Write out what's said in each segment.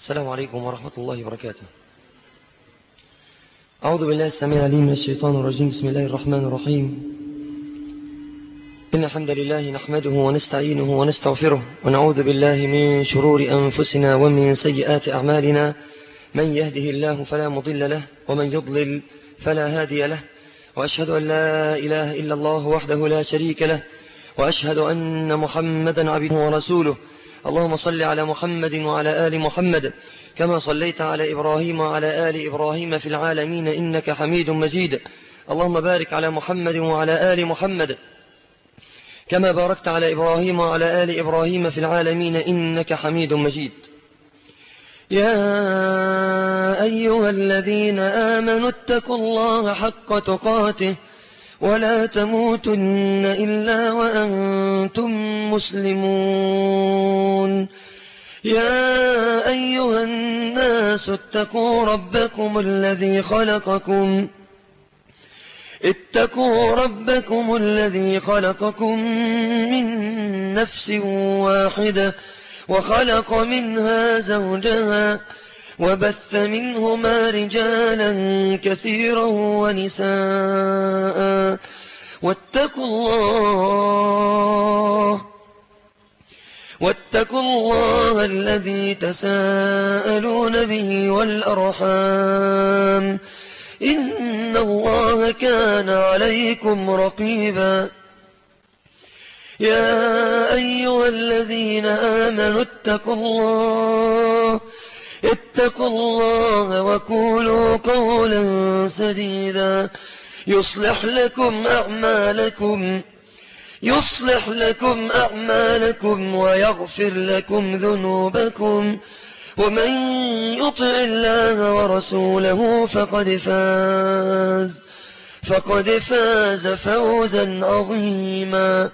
السلام عليكم ورحمة الله وبركاته أعوذ بالله السميع العليم من الشيطان الرجيم بسم الله الرحمن الرحيم إن الحمد لله نحمده ونستعينه ونستغفره ونعوذ بالله من شرور أنفسنا ومن سيئات أعمالنا من يهده الله فلا مضل له ومن يضلل فلا هادي له وأشهد أن لا إله إلا الله وحده لا شريك له وأشهد أن محمدا عبده ورسوله اللهم صل على محمد وعلى آل محمد كما صليت على إبراهيم وعلى آل إبراهيم في العالمين إنك حميد مجيد اللهم بارك على محمد وعلى آل محمد كما باركت على إبراهيم وعلى آل إبراهيم في العالمين إنك حميد مجيد يا أيها الذين آمنوا اتقوا الله حق تقاته ولا تموتن إلا وأنتم مسلمون يا أيها الناس اتقوا ربكم الذي خلقكم اتقوا ربكم الذي خلقكم من نفس واحدة وخلق منها زوجها وبث منهما رجالا كثيرا ونساء واتقوا الله واتقوا الله الذي تساءلون به والأرحام إن الله كان عليكم رقيبا يا أيها الذين آمنوا اتقوا الله اتقوا الله وقولوا قولا سديدا يصلح لكم أعمالكم يصلح لكم أعمالكم ويغفر لكم ذنوبكم ومن يطع الله ورسوله فقد فاز فقد فاز فوزا عظيما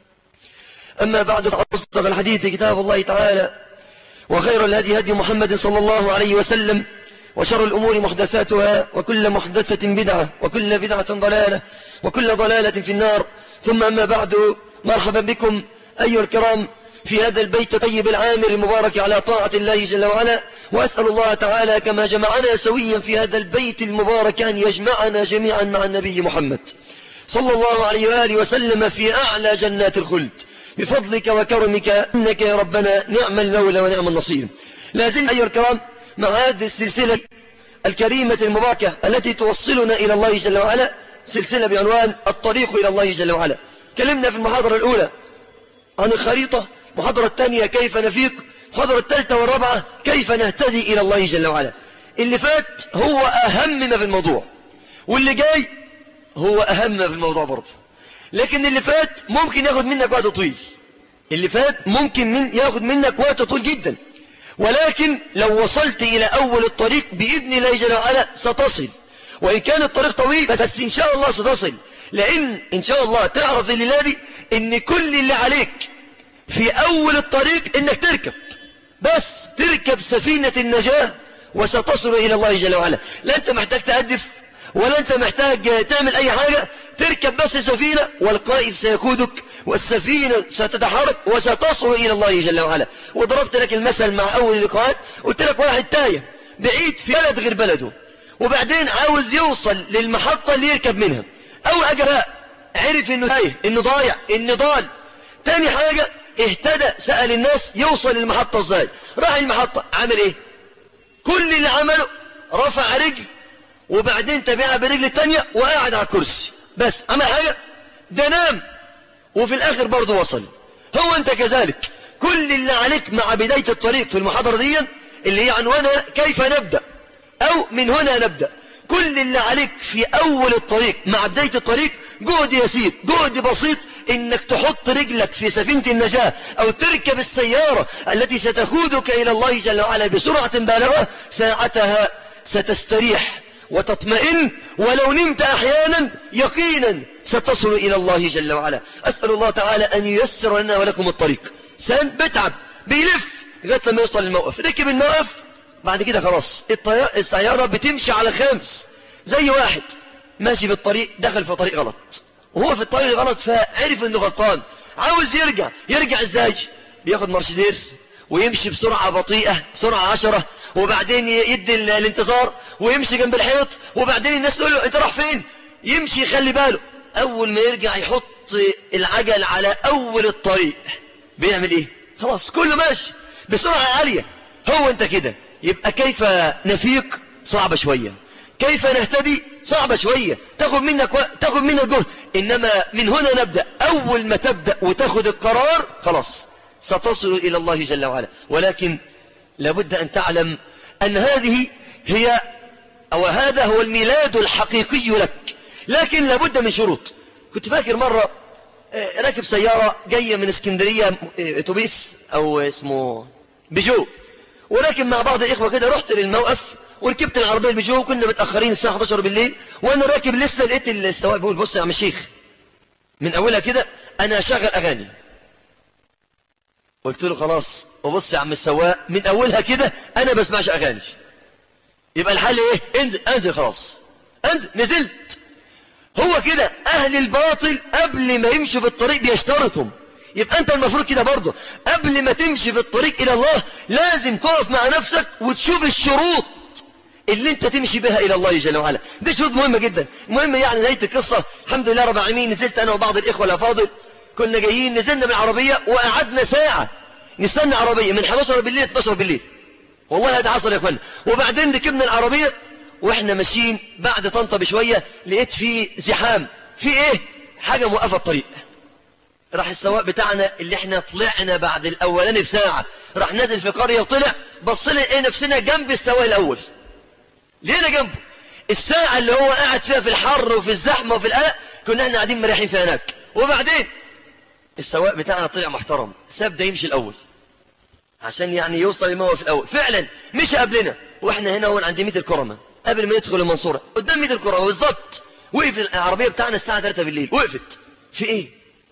أما بعد فأصدق الحديث كتاب الله تعالى وخير الهدي هدي محمد صلى الله عليه وسلم وشر الأمور محدثاتها وكل محدثة بدعة وكل بدعة ضلالة وكل ضلالة في النار ثم أما بعد مرحبا بكم أيها الكرام في هذا البيت طيب العامر المبارك على طاعة الله جل وعلا وأسأل الله تعالى كما جمعنا سويا في هذا البيت المبارك أن يجمعنا جميعا مع النبي محمد صلى الله عليه وآله وسلم في أعلى جنات الخلد بفضلك وكرمك إنك يا ربنا نعم المولى ونعم النصير لازلنا أيها الكرام مع هذه السلسلة الكريمة المباركة التي توصلنا إلى الله جل وعلا سلسلة بعنوان الطريق إلى الله جل وعلا كلمنا في المحاضرة الأولى عن الخريطة المحاضرة الثانية كيف نفيق المحاضرة الثالثة والرابعة كيف نهتدي إلى الله جل وعلا اللي فات هو أهم ما في الموضوع واللي جاي هو أهم ما في الموضوع برضه لكن اللي فات ممكن ياخد منك وقت طويل اللي فات ممكن من ياخد منك وقت طويل جدا ولكن لو وصلت إلى أول الطريق بإذن الله جل وعلا ستصل وإن كان الطريق طويل بس إن شاء الله ستصل لأن إن شاء الله تعرف الليلة دي إن كل اللي عليك في أول الطريق إنك تركب بس تركب سفينة النجاة وستصل إلى الله جل وعلا لا أنت محتاج تهدف ولا أنت محتاج تعمل أي حاجة تركب بس سفينة والقائد سيقودك والسفينة ستتحرك وستصل إلى الله جل وعلا وضربت لك المثل مع أول اللقاءات قلت لك واحد تايه بعيد في بلد غير بلده وبعدين عاوز يوصل للمحطة اللي يركب منها أول حاجة بقى عرف إنه تايه إنه ضايع إنه ضال تاني حاجة اهتدى سأل الناس يوصل للمحطة ازاي راح المحطة عمل ايه كل اللي عمله رفع رجل وبعدين تبعها برجل التانية وقاعد على الكرسي بس عمل حاجة ده نام وفي الاخر برضه وصل هو انت كذلك كل اللي عليك مع بداية الطريق في المحاضرة دي اللي هي عنوانها كيف نبدأ او من هنا نبدأ كل اللي عليك في اول الطريق مع بداية الطريق جهد يسير جهد بسيط انك تحط رجلك في سفينة النجاة او تركب السيارة التي ستخوذك الى الله جل وعلا بسرعة بالغة ساعتها ستستريح وتطمئن ولو نمت احيانا يقينا ستصل الى الله جل وعلا اسأل الله تعالى ان ييسر لنا ولكم الطريق سان بتعب بيلف لغاية لما يوصل الموقف ركب الموقف بعد كده خلاص السيارة بتمشي على خمس زي واحد ماشي في الطريق دخل في طريق غلط وهو في الطريق غلط فعرف انه غلطان عاوز يرجع يرجع ازاي بياخد مرشدير ويمشي بسرعة بطيئة سرعة عشرة وبعدين يدي الانتظار ويمشي جنب الحيط وبعدين الناس تقول له انت راح فين يمشي يخلي باله اول ما يرجع يحط العجل على اول الطريق بيعمل ايه خلاص كله ماشي بسرعة عالية هو انت كده يبقى كيف نفيق صعبة شوية كيف نهتدي صعبة شوية تاخد منك و... تاخد منك جهد إنما من هنا نبدأ أول ما تبدأ وتاخد القرار خلاص ستصل إلى الله جل وعلا ولكن لابد أن تعلم أن هذه هي أو هذا هو الميلاد الحقيقي لك لكن لابد من شروط كنت فاكر مرة راكب سيارة جاية من اسكندرية اتوبيس أو اسمه بيجو وراكب مع بعض الإخوة كده رحت للموقف وركبت العربية البيجو وكنا متأخرين الساعة 11 بالليل وأنا راكب لسه لقيت السواق بيقول بص يا عم الشيخ من أولها كده أنا أشغل أغاني قلت له خلاص وبص يا عم السواق من أولها كده أنا بسمعش أغاني يبقى الحل إيه انزل انزل خلاص انزل نزلت هو كده أهل الباطل قبل ما يمشوا في الطريق بيشترطهم يبقى أنت المفروض كده برضه قبل ما تمشي في الطريق إلى الله لازم تقف مع نفسك وتشوف الشروط اللي انت تمشي بها الى الله جل وعلا دي شروط مهمة جدا المهم يعني نهاية القصة الحمد لله رب العالمين نزلت انا وبعض الاخوة الافاضل كنا جايين نزلنا من العربية وقعدنا ساعة نستنى عربية من 11 بالليل 12 بالليل والله هذا حصل يا اخوانا وبعدين ركبنا العربية واحنا ماشيين بعد طنطا بشوية لقيت في زحام في ايه حاجة موقفة الطريق راح السواق بتاعنا اللي احنا طلعنا بعد الاولاني بساعة راح نازل في قرية وطلع بص لنا ايه نفسنا جنب السواق الاول لينا جنبه الساعة اللي هو قاعد فيها في الحر وفي الزحمة وفي القلق كنا احنا قاعدين مريحين فيها هناك وبعدين السواق بتاعنا طلع محترم ساب ده يمشي الأول عشان يعني يوصل لما هو في الأول فعلا مشى قبلنا واحنا هنا هون عند ميت الكرمة قبل ما يدخل المنصورة قدام ميت الكرمة بالظبط وقف العربية بتاعنا الساعة 3 بالليل وقفت في ايه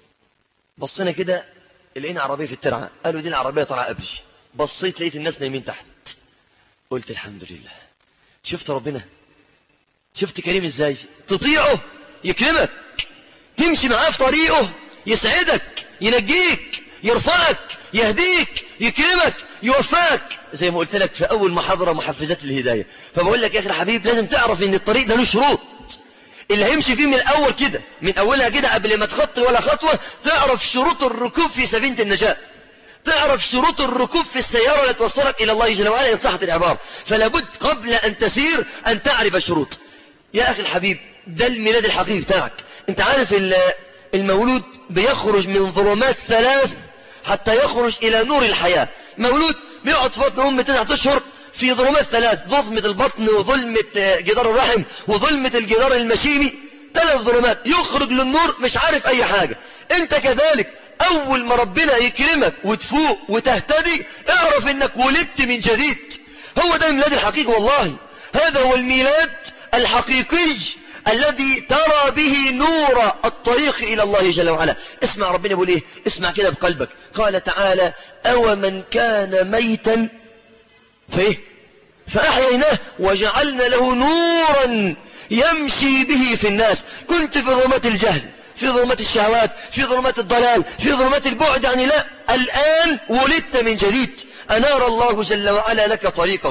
بصينا كده لقينا عربية في الترعة قالوا دي العربية طالعة قبلي بصيت لقيت الناس نايمين تحت قلت الحمد لله شفت ربنا شفت كريم ازاي تطيعه يكرمك تمشي معاه في طريقه يسعدك ينجيك يرفعك يهديك يكرمك يوفاك زي ما قلت لك في أول محاضرة محفزات الهداية فبقول لك يا أخي الحبيب لازم تعرف ان الطريق ده له شروط اللي هيمشي فيه من الأول كده من أولها كده قبل ما تخطي ولا خطوة تعرف شروط الركوب في سفينة النجاة تعرف شروط الركوب في السيارة اللي توصلك إلى الله جل وعلا إن صحت العبارة فلا بد قبل أن تسير أن تعرف الشروط يا أخي الحبيب ده الميلاد الحقيقي بتاعك أنت عارف المولود بيخرج من ظلمات ثلاث حتى يخرج إلى نور الحياة مولود بيقعد في بطن أمه تسعة أشهر في ظلمات ثلاث ظلمة البطن وظلمة جدار الرحم وظلمة الجدار المشيمي ثلاث ظلمات يخرج للنور مش عارف أي حاجة أنت كذلك أول ما ربنا يكرمك وتفوق وتهتدي اعرف أنك ولدت من جديد هو ده الميلاد الحقيقي والله هذا هو الميلاد الحقيقي الذي ترى به نور الطريق إلى الله جل وعلا اسمع ربنا يقول إيه اسمع كده بقلبك قال تعالى أو من كان ميتا فإيه فأحييناه وجعلنا له نورا يمشي به في الناس كنت في ظلمات الجهل في ظلمات الشهوات في ظلمات الضلال في ظلمات البعد يعني لا الآن ولدت من جديد أنار الله جل وعلا لك طريقك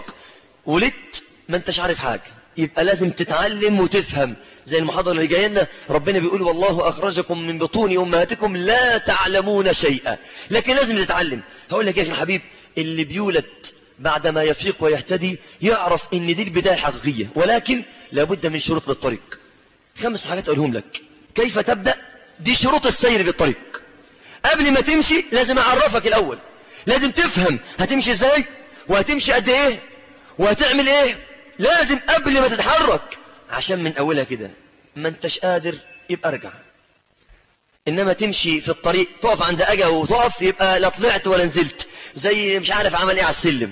ولدت ما انتش عارف حاجة يبقى لازم تتعلم وتفهم زي المحاضرة اللي جايه لنا ربنا بيقول والله أخرجكم من بطون أمهاتكم لا تعلمون شيئا لكن لازم تتعلم هقول لك يا أخي الحبيب اللي بيولد بعدما يفيق ويهتدي يعرف ان دي البداية الحقيقية ولكن لابد من شروط للطريق خمس حاجات أقولهم لك كيف تبدأ دي شروط السير في الطريق قبل ما تمشي لازم أعرفك الأول لازم تفهم هتمشي ازاي وهتمشي قد ايه وهتعمل ايه لازم قبل ما تتحرك عشان من أولها كده ما انتش قادر يبقى ارجع إنما تمشي في الطريق تقف عند أجا وتقف يبقى لا طلعت ولا نزلت زي مش عارف عمل ايه على السلم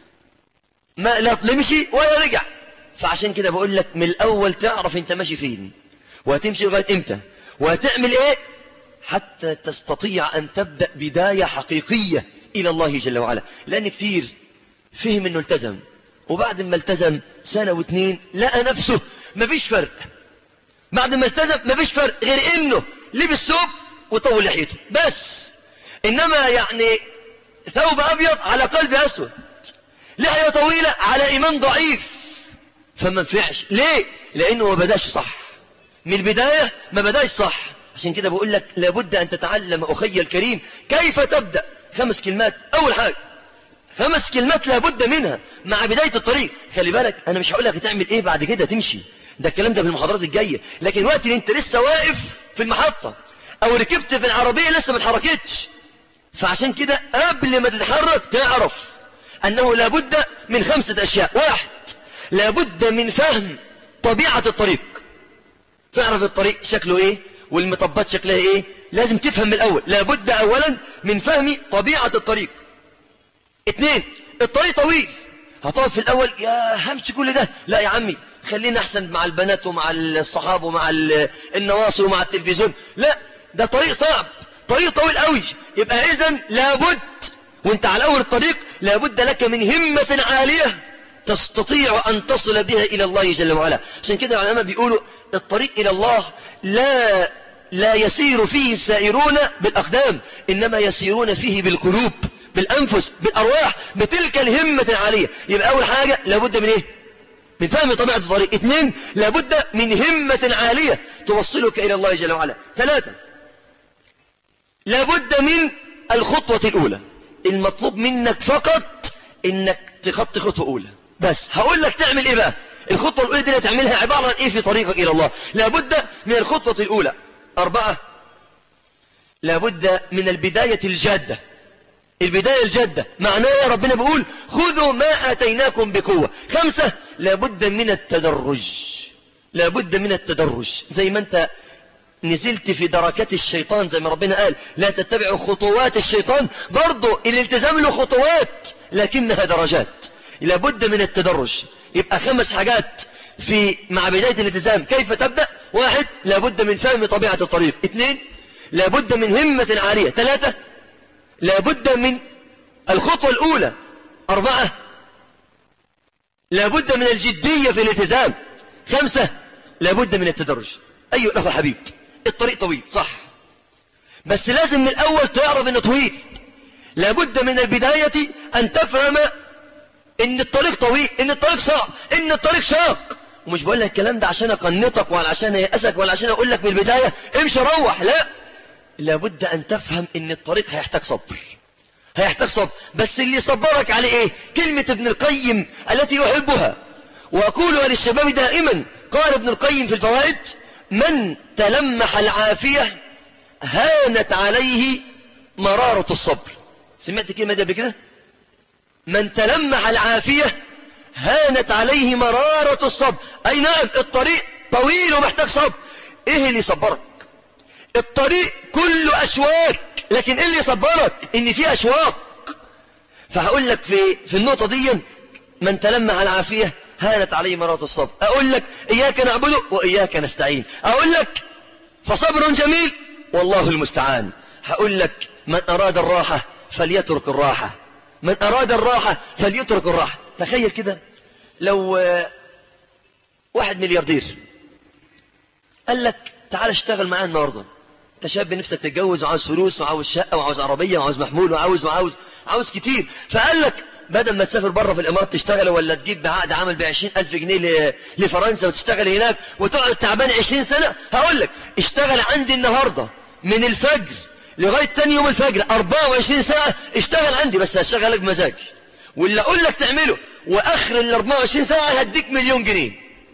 ما لا تمشي ولا رجع فعشان كده بقول لك من الأول تعرف انت ماشي فين وهتمشي لغاية امتى وهتعمل ايه حتى تستطيع أن تبدأ بداية حقيقية إلى الله جل وعلا لأن كتير فهم أنه التزم وبعد ما التزم سنة واثنين لقى نفسه مفيش فرق بعد ما التزم مفيش فرق غير انه لبس ثوب وطول لحيته بس انما يعني ثوب أبيض على قلب أسود لحية طويلة على إيمان ضعيف فما نفعش ليه لأنه ما بداش صح من البداية ما بداش صح عشان كده بقول لك لابد أن تتعلم أخي الكريم كيف تبدأ خمس كلمات أول حاجة خمس كلمات لابد منها مع بداية الطريق خلي بالك أنا مش هقول لك تعمل إيه بعد كده تمشي ده الكلام ده في المحاضرات الجاية لكن الوقت اللي انت لسه واقف في المحطة او ركبت في العربية لسه ما اتحركتش فعشان كده قبل ما تتحرك تعرف انه لابد من خمسة اشياء واحد لابد من فهم طبيعة الطريق تعرف الطريق شكله ايه والمطبات شكلها ايه لازم تفهم من الاول لابد اولا من فهم طبيعة الطريق اتنين الطريق طويل هتقف في الاول يا همشي كل ده لا يا عمي خلينا احسن مع البنات ومع الصحاب ومع النواصي ومع التلفزيون لا ده طريق صعب طريق طويل قوي يبقى اذا لابد وانت على اول الطريق لابد لك من همة عالية تستطيع ان تصل بها الى الله جل وعلا عشان كده العلماء بيقولوا الطريق الى الله لا لا يسير فيه السائرون بالاقدام انما يسيرون فيه بالقلوب بالانفس بالارواح بتلك الهمة العالية يبقى اول حاجة لابد من ايه من فهم طبيعة الطريق اثنين لابد من همة عالية توصلك إلى الله جل وعلا ثلاثة لابد من الخطوة الأولى المطلوب منك فقط إنك تخطي خطوة أولى بس هقول لك تعمل إيه بقى الخطوة الأولى دي اللي تعملها عبارة عن إيه في طريقك إلى الله لابد من الخطوة الأولى أربعة لابد من البداية الجادة البداية الجادة معناه ربنا بيقول خذوا ما آتيناكم بقوة خمسة لابد من التدرج لابد من التدرج زي ما انت نزلت في دركات الشيطان زي ما ربنا قال لا تتبعوا خطوات الشيطان برضو الالتزام له خطوات لكنها درجات لابد من التدرج يبقى خمس حاجات في مع بداية الالتزام كيف تبدأ واحد لابد من فهم طبيعة الطريق اثنين لابد من همة عالية ثلاثة لابد من الخطوة الأولى أربعة لابد من الجدية في الالتزام خمسة لابد من التدرج أيها الأخوة حبيب الطريق طويل صح بس لازم من الأول تعرف أنه طويل لابد من البداية أن تفهم أن الطريق طويل أن الطريق صعب أن الطريق شاق ومش بقول لك الكلام ده عشان أقنطك ولا عشان أيأسك ولا عشان أقول لك من البداية امشي روح لا لابد أن تفهم أن الطريق هيحتاج صبر هيحتاج صبر بس اللي صبرك على إيه كلمة ابن القيم التي يحبها وأقولها للشباب دائما قال ابن القيم في الفوائد من تلمح العافية هانت عليه مرارة الصبر سمعت كلمة دي بكده من تلمح العافية هانت عليه مرارة الصبر أي نعم الطريق طويل ومحتاج صبر إيه اللي صبرك الطريق كله أشواك لكن إيه اللي صبرك إن في أشواق فهقول لك في, في النقطة دي من تلمح العافية هانت عليه مرات الصبر أقول لك إياك نعبد وإياك نستعين أقول لك فصبر جميل والله المستعان هقول لك من أراد الراحة فليترك الراحة من أراد الراحة فليترك الراحة تخيل كده لو واحد ملياردير قال لك تعال اشتغل معايا النهارده انت شاب نفسك تتجوز وعاوز فلوس وعاوز شقه وعاوز عربيه وعاوز محمول وعاوز وعاوز عاوز كتير فقال لك بدل ما تسافر بره في الامارات تشتغل ولا تجيب بعقد عمل ب ألف جنيه لفرنسا وتشتغل هناك وتقعد تعبان 20 سنه هقول لك اشتغل عندي النهارده من الفجر لغايه تاني يوم الفجر 24 ساعه اشتغل عندي بس هشتغلك بمزاج واللي اقول لك تعمله واخر ال 24 ساعه هديك مليون جنيه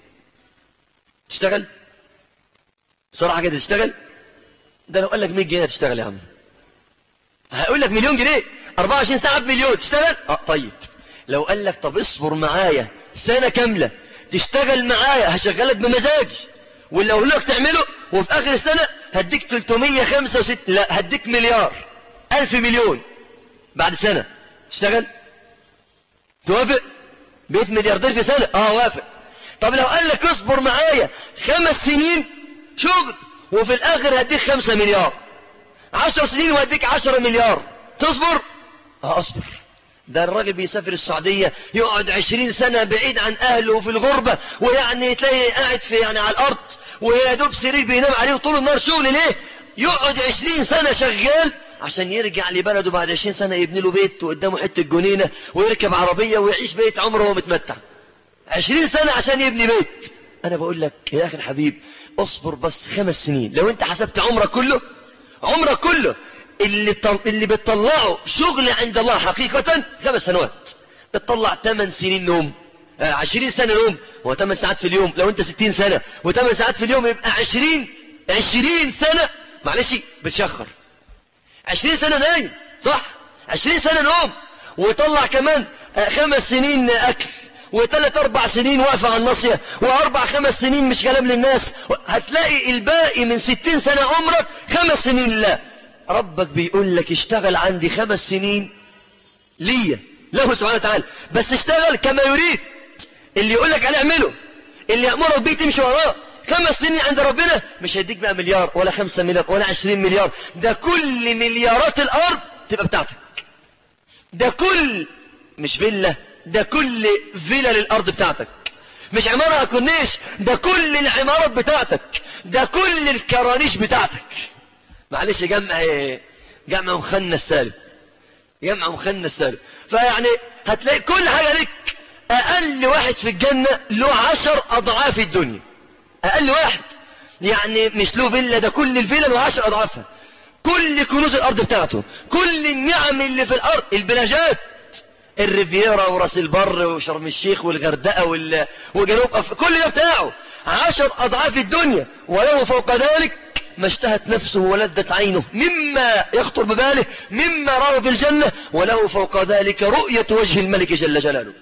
تشتغل بسرعه كده تشتغل ده لو قال لك 100 جنيه تشتغل يا عم هقول لك مليون جنيه 24 ساعة بمليون تشتغل اه طيب لو قال لك طب اصبر معايا سنة كاملة تشتغل معايا هشغلك بمزاجي واللي اقول لك تعمله وفي اخر السنة هديك 365 لا هديك مليار ألف مليون بعد سنة تشتغل توافق بيت ملياردير في سنة اه وافق طب لو قال لك اصبر معايا خمس سنين شغل وفي الاخر هديك خمسة مليار عشر سنين وهديك عشرة مليار تصبر اه اصبر ده الراجل بيسافر السعودية يقعد عشرين سنة بعيد عن اهله في الغربة ويعني تلاقي قاعد في يعني على الارض ويا دوب سرير بينام عليه طول النهار شغل ليه يقعد عشرين سنة شغال عشان يرجع لبلده بعد 20 سنة يبني له بيت وقدامه حتة جنينة ويركب عربية ويعيش بيت عمره وهو متمتع 20 سنة عشان يبني بيت أنا بقول لك يا أخي الحبيب اصبر بس خمس سنين لو أنت حسبت عمرك كله عمرك كله اللي طل... اللي بتطلعه شغل عند الله حقيقة خمس سنوات بتطلع 8 سنين نوم 20 سنة نوم هو 8 ساعات في اليوم لو انت 60 سنة و8 ساعات في اليوم يبقى 20 20 سنة معلش بتشخر 20 سنة نايم صح 20 سنة نوم ويطلع كمان خمس سنين أكل وثلاث أربع سنين واقفة على الناصية وأربع خمس سنين مش كلام للناس هتلاقي الباقي من 60 سنة عمرك خمس سنين لا ربك بيقول لك اشتغل عندي خمس سنين ليا له سبحانه وتعالى بس اشتغل كما يريد اللي يقول لك عليه اعمله اللي يأمرك بيه تمشي وراه خمس سنين عند ربنا مش هيديك بقى مليار ولا خمسة مليار ولا عشرين مليار ده كل مليارات الأرض تبقى بتاعتك ده كل مش فيلا ده كل فيلا للأرض بتاعتك مش عمارة كورنيش ده كل العمارات بتاعتك ده كل الكرانيش بتاعتك معلش جمع ايه جمع مخنث سالب جمع مخنث سالب فيعني هتلاقي كل حاجة لك أقل واحد في الجنة له عشر أضعاف الدنيا أقل واحد يعني مش له فيلا ده كل الفيلا له عشر أضعافها كل كنوز الأرض بتاعته كل النعم اللي في الأرض البلاجات الريفيرا وراس البر وشرم الشيخ والغردقة وال... وجنوب أف... كل ده بتاعه عشر أضعاف الدنيا وله فوق ذلك ما اشتهت نفسه ولذت عينه مما يخطر بباله مما رأى في الجنة وله فوق ذلك رؤية وجه الملك جل جلاله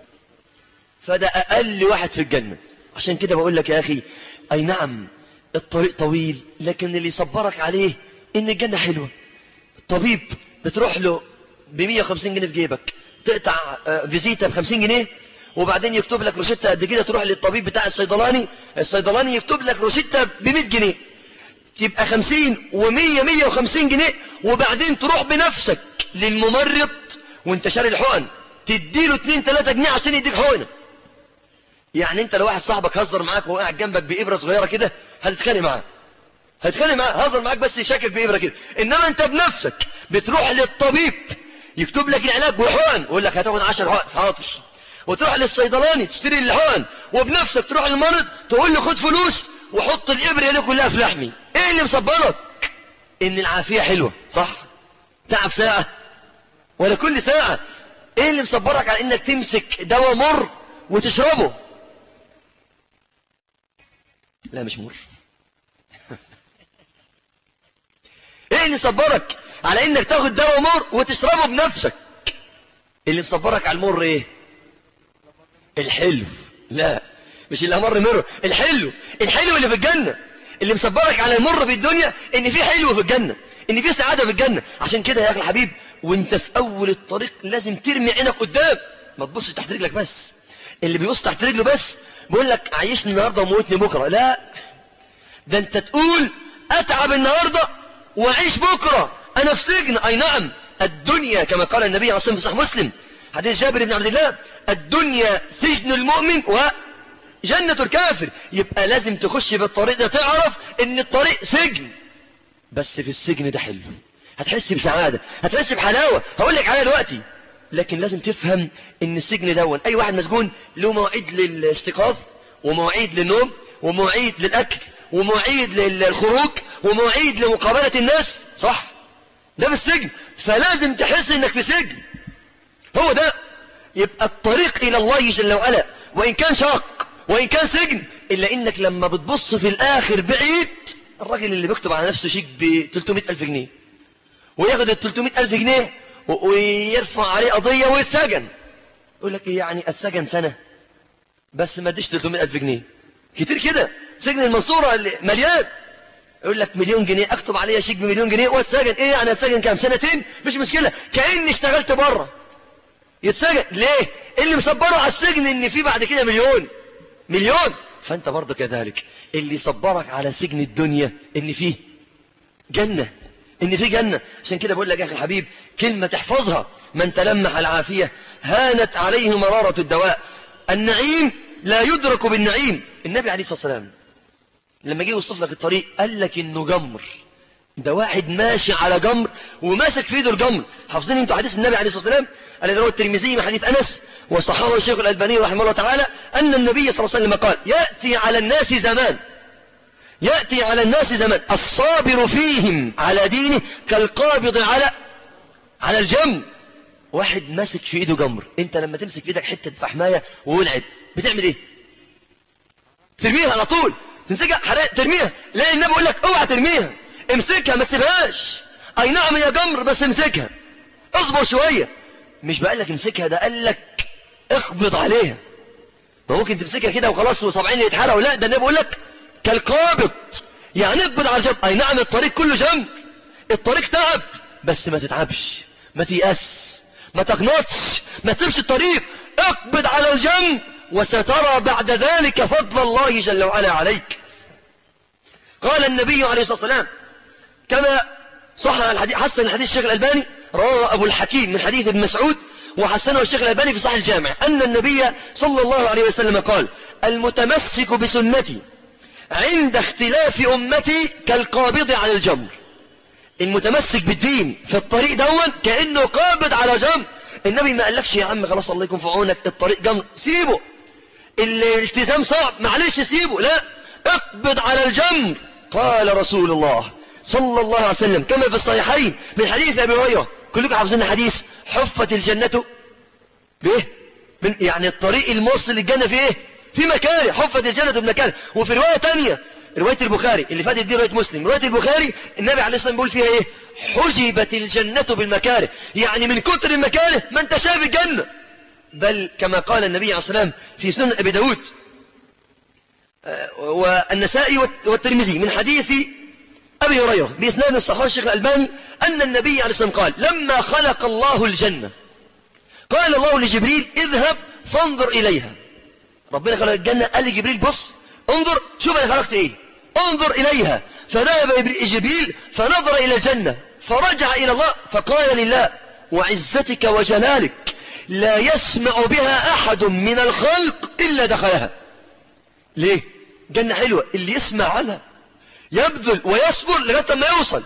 فده أقل واحد في الجنة عشان كده بقول لك يا أخي أي نعم الطريق طويل لكن اللي يصبرك عليه إن الجنة حلوة الطبيب بتروح له ب 150 جنيه في جيبك تقطع فيزيتا ب 50 جنيه وبعدين يكتب لك روشتة قد كده تروح للطبيب بتاع الصيدلاني الصيدلاني يكتب لك روشتة ب 100 جنيه تبقى 50 و100 150 جنيه وبعدين تروح بنفسك للممرض وانت شاري الحقن تديله 2 3 جنيه عشان يديك حقنه يعني انت لو واحد صاحبك هزر معاك وهو قاعد جنبك بإبرة صغيرة كده هتتخانق معاه هتتخانق معاه هزر معاك بس يشكك بإبرة كده انما انت بنفسك بتروح للطبيب يكتب لك العلاج وحقن يقول لك هتاخد 10 حقن حاضر وتروح للصيدلاني تشتري الحقن وبنفسك تروح للمرض تقول له خد فلوس وحط الإبرة دي كلها في لحمي ايه اللي مصبرك ان العافية حلوة صح تعب ساعة ولا كل ساعة ايه اللي مصبرك على انك تمسك دواء مر وتشربه لا مش مر ايه اللي مصبرك على انك تاخد دواء مر وتشربه بنفسك اللي مصبرك على المر ايه الحلو لا مش اللي امر مر الحلو الحلو اللي في الجنة اللي مصبرك على المر في الدنيا ان في حلو في الجنة ان في سعادة في الجنة عشان كده يا اخي الحبيب وانت في اول الطريق لازم ترمي عينك قدام ما تبصش تحت رجلك بس اللي بيبص تحت رجله بس بيقول لك عيشني النهارده وموتني بكره لا ده انت تقول اتعب النهارده واعيش بكره انا في سجن اي نعم الدنيا كما قال النبي عليه الصلاه والسلام في صحيح مسلم حديث جابر بن عبد الله الدنيا سجن المؤمن وجنة الكافر يبقى لازم تخش في الطريق ده تعرف ان الطريق سجن بس في السجن ده حلو هتحس بسعادة هتحس بحلاوة هقول لك عليها دلوقتي لكن لازم تفهم ان السجن دون اي واحد مسجون له مواعيد للاستيقاظ ومواعيد للنوم ومواعيد للاكل ومواعيد للخروج ومواعيد لمقابلة الناس صح ده في السجن فلازم تحس انك في سجن هو ده يبقى الطريق الى الله جل وعلا وان كان شاق وان كان سجن الا انك لما بتبص في الاخر بعيد الراجل اللي بيكتب على نفسه شيك ب 300 الف جنيه وياخد ال 300 الف جنيه ويرفع عليه قضية ويتسجن يقول لك ايه يعني اتسجن سنة بس ما اديش 300 الف جنيه كتير كده سجن المنصورة اللي مليان يقول لك مليون جنيه اكتب عليها شيك بمليون جنيه واتسجن ايه يعني اتسجن كام سنتين مش مشكلة كأني اشتغلت بره يتسجن ليه اللي مصبره على السجن ان في بعد كده مليون مليون فانت برضه كذلك اللي صبرك على سجن الدنيا ان فيه جنة ان في جنة عشان كده بقول لك يا اخي الحبيب كلمة تحفظها من تلمح العافية هانت عليه مرارة الدواء النعيم لا يدرك بالنعيم النبي عليه الصلاة والسلام لما جه يوصف لك الطريق قال لك انه جمر ده واحد ماشي على جمر وماسك في ايده الجمر حافظين انتوا حديث النبي عليه الصلاة والسلام الذي رواه الترمذي من حديث أنس وصححه الشيخ الألباني رحمه الله تعالى أن النبي صلى الله عليه وسلم قال يأتي على الناس زمان يأتي على الناس زمان الصابر فيهم على دينه كالقابض على على الجمر واحد ماسك في ايده جمر انت لما تمسك في ايدك حتة فحماية وولعت بتعمل ايه ترميها على طول تمسكها حرق ترميها لا النبي يقول لك اوعى ترميها امسكها ما تسيبهاش اي نعم يا جمر بس امسكها اصبر شوية مش بقال لك امسكها ده قال لك اقبض عليها ما ممكن تمسكها كده وخلاص وصابعين يتحرقوا لا ده النبي بيقول لك كالقابض يعني اقبض على جنب اي نعم الطريق كله جنب الطريق تعب بس ما تتعبش ما تيأس ما تقنطش ما تسيبش الطريق اقبض على الجنب وسترى بعد ذلك فضل الله جل وعلا عليك قال النبي عليه الصلاة والسلام كما صح الحديث حسن الحديث الشيخ الألباني رواه أبو الحكيم من حديث ابن مسعود وحسنه الشيخ الألباني في صحيح الجامع أن النبي صلى الله عليه وسلم قال المتمسك بسنتي عند اختلاف أمتي كالقابض على الجمر المتمسك بالدين في الطريق دون كأنه قابض على جمر النبي ما قالكش يا عم خلاص الله يكون في عونك الطريق جمر سيبه الالتزام صعب معلش سيبه لا اقبض على الجمر قال رسول الله صلى الله عليه وسلم كما في الصحيحين من حديث أبي هريرة كلكم حافظين حديث حفت الجنة بإيه من يعني الطريق الموصل للجنة في إيه في مكان حفت الجنة بمكان وفي رواية تانية رواية البخاري اللي فاتت دي رواية مسلم رواية البخاري النبي عليه الصلاة والسلام بيقول فيها إيه حجبت الجنة بالمكاره يعني من كتر المكاره ما انت شايف الجنة بل كما قال النبي عليه الصلاة والسلام في سنن أبي داود والنسائي والترمذي من حديث أبي هريرة بإسناد الصحابة الشيخ الألباني أن النبي عليه الصلاة والسلام قال لما خلق الله الجنة قال الله لجبريل اذهب فانظر إليها ربنا خلق الجنة قال لجبريل بص انظر شوف أنا خلقت إيه انظر إليها فذهب جبريل فنظر إلى الجنة فرجع إلى الله فقال لله وعزتك وجلالك لا يسمع بها أحد من الخلق إلا دخلها ليه جنة حلوة اللي يسمع عنها يبذل ويصبر لغاية ما يوصل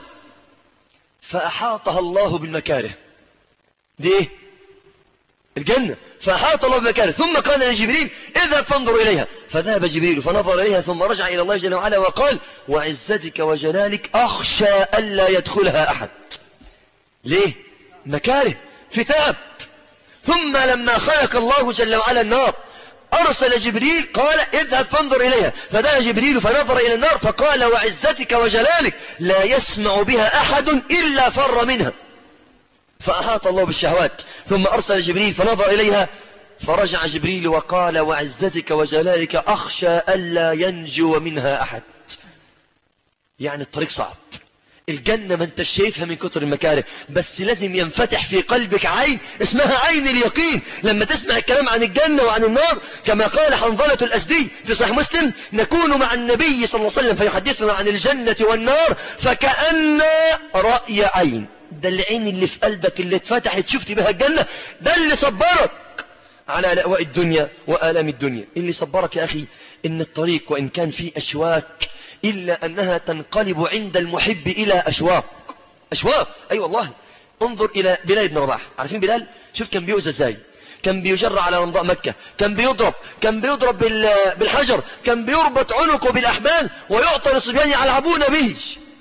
فأحاطها الله بالمكاره دي ايه الجنة فأحاط الله بالمكاره ثم قال لجبريل اذهب فانظر إليها فذهب جبريل فنظر إليها ثم رجع إلى الله جل وعلا وقال وعزتك وجلالك أخشى ألا يدخلها أحد ليه مكاره في تعب ثم لما خلق الله جل وعلا النار أرسل جبريل قال اذهب فانظر إليها فدعا جبريل فنظر إلى النار فقال وعزتك وجلالك لا يسمع بها أحد إلا فر منها فأحاط الله بالشهوات ثم أرسل جبريل فنظر إليها فرجع جبريل وقال وعزتك وجلالك أخشى ألا ينجو منها أحد يعني الطريق صعب الجنة ما انت شايفها من كتر المكاره بس لازم ينفتح في قلبك عين اسمها عين اليقين لما تسمع الكلام عن الجنة وعن النار كما قال حنظلة الأسدي في صحيح مسلم نكون مع النبي صلى الله عليه وسلم فيحدثنا عن الجنة والنار فكأن رأي عين ده العين اللي في قلبك اللي اتفتحت شفت بها الجنة ده اللي صبرك على لأواء الدنيا وآلام الدنيا اللي صبرك يا أخي إن الطريق وإن كان فيه أشواك إلا أنها تنقلب عند المحب إلى أشواق أشواق أي أيوة والله انظر إلى بلال بن رباح عارفين بلال شوف كان بيؤذى ازاي كان بيجر على رمضاء مكة كان بيضرب كان بيضرب بالحجر كان بيربط عنقه بالأحبال ويعطى للصبيان يلعبون به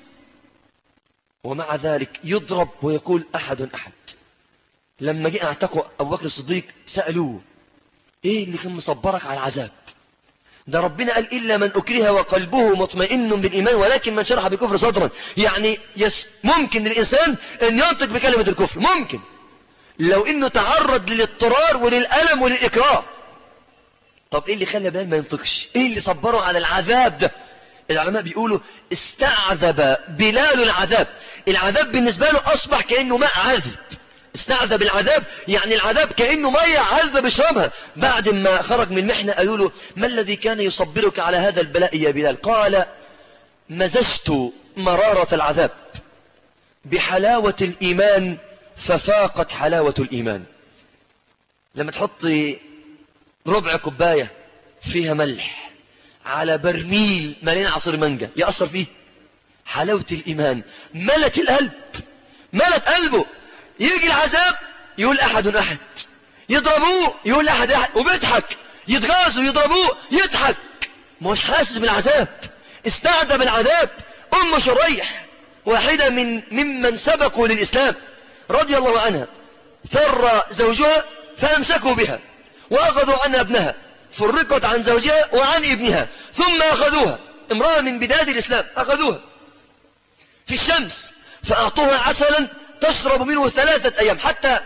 ومع ذلك يضرب ويقول أحد أحد لما جاء اعتقوا أبو بكر الصديق سألوه إيه اللي كان مصبرك على العذاب ده ربنا قال إلا من أكره وقلبه مطمئن بالإيمان ولكن من شرح بكفر صدرا يعني يس ممكن للإنسان أن ينطق بكلمة الكفر ممكن لو أنه تعرض للاضطرار وللألم وللإكراه طب إيه اللي خلى بلال ما ينطقش إيه اللي صبره على العذاب ده العلماء بيقولوا استعذب بلال العذاب العذاب بالنسبة له أصبح كأنه ماء عذب استعذب العذاب يعني العذاب كأنه مية عذب بيشربها بعد ما خرج من المحنة قالوا له ما الذي كان يصبرك على هذا البلاء يا بلال قال مزجت مرارة العذاب بحلاوة الإيمان ففاقت حلاوة الإيمان لما تحط ربع كوباية فيها ملح على برميل مليان عصير مانجا يأثر فيه حلاوة الإيمان ملت القلب ملت قلبه يجي العذاب يقول أحد أحد يضربوه يقول أحد أحد وبيضحك يتغازوا يضربوه يضحك مش حاسس بالعذاب استعدى بالعذاب أم شريح واحدة من ممن سبقوا للإسلام رضي الله عنها فر زوجها فأمسكوا بها وأخذوا عنها ابنها فرقت عن زوجها وعن ابنها ثم أخذوها امرأة من بداية الإسلام أخذوها في الشمس فأعطوها عسلا تشرب منه ثلاثة أيام حتى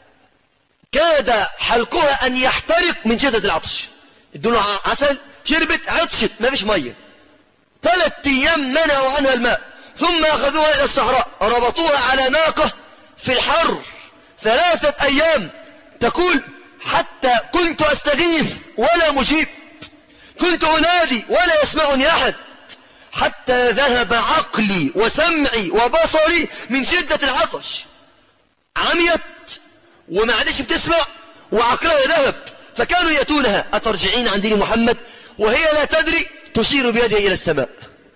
كاد حلقها أن يحترق من شدة العطش ادونا عسل شربت عطشت ما فيش مية ثلاثة أيام منعوا عنها الماء ثم أخذوها إلى الصحراء ربطوها على ناقة في الحر ثلاثة أيام تقول حتى كنت أستغيث ولا مجيب كنت أنادي ولا يسمعني أحد حتى ذهب عقلي وسمعي وبصري من شدة العطش عميت وما عادش بتسمع وعقلها ذهب فكانوا يأتونها أترجعين عن دين محمد وهي لا تدري تشير بيدها إلى السماء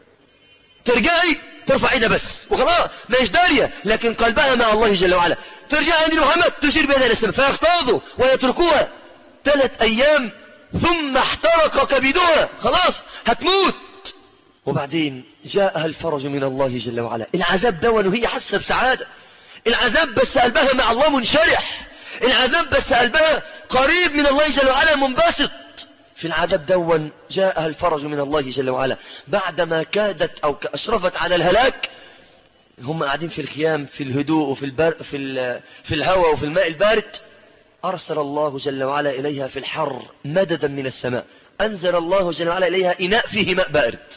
ترجعي ترفع ايدها بس وخلاص ما هيش دارية لكن قلبها مع الله جل وعلا ترجع عند محمد تشير بيدها إلى السماء فيختاضوا ويتركوها ثلاث أيام ثم احترق كبدها خلاص هتموت وبعدين جاءها الفرج من الله جل وعلا العذاب ده وهي حاسه بسعادة العذاب بس قلبها مع الله منشرح العذاب بس قلبها قريب من الله جل وعلا منبسط في العذاب دون جاءها الفرج من الله جل وعلا بعدما كادت أو أشرفت على الهلاك هم قاعدين في الخيام في الهدوء وفي البر في ال... في الهواء وفي الماء البارد أرسل الله جل وعلا إليها في الحر مددا من السماء أنزل الله جل وعلا إليها إناء فيه ماء بارد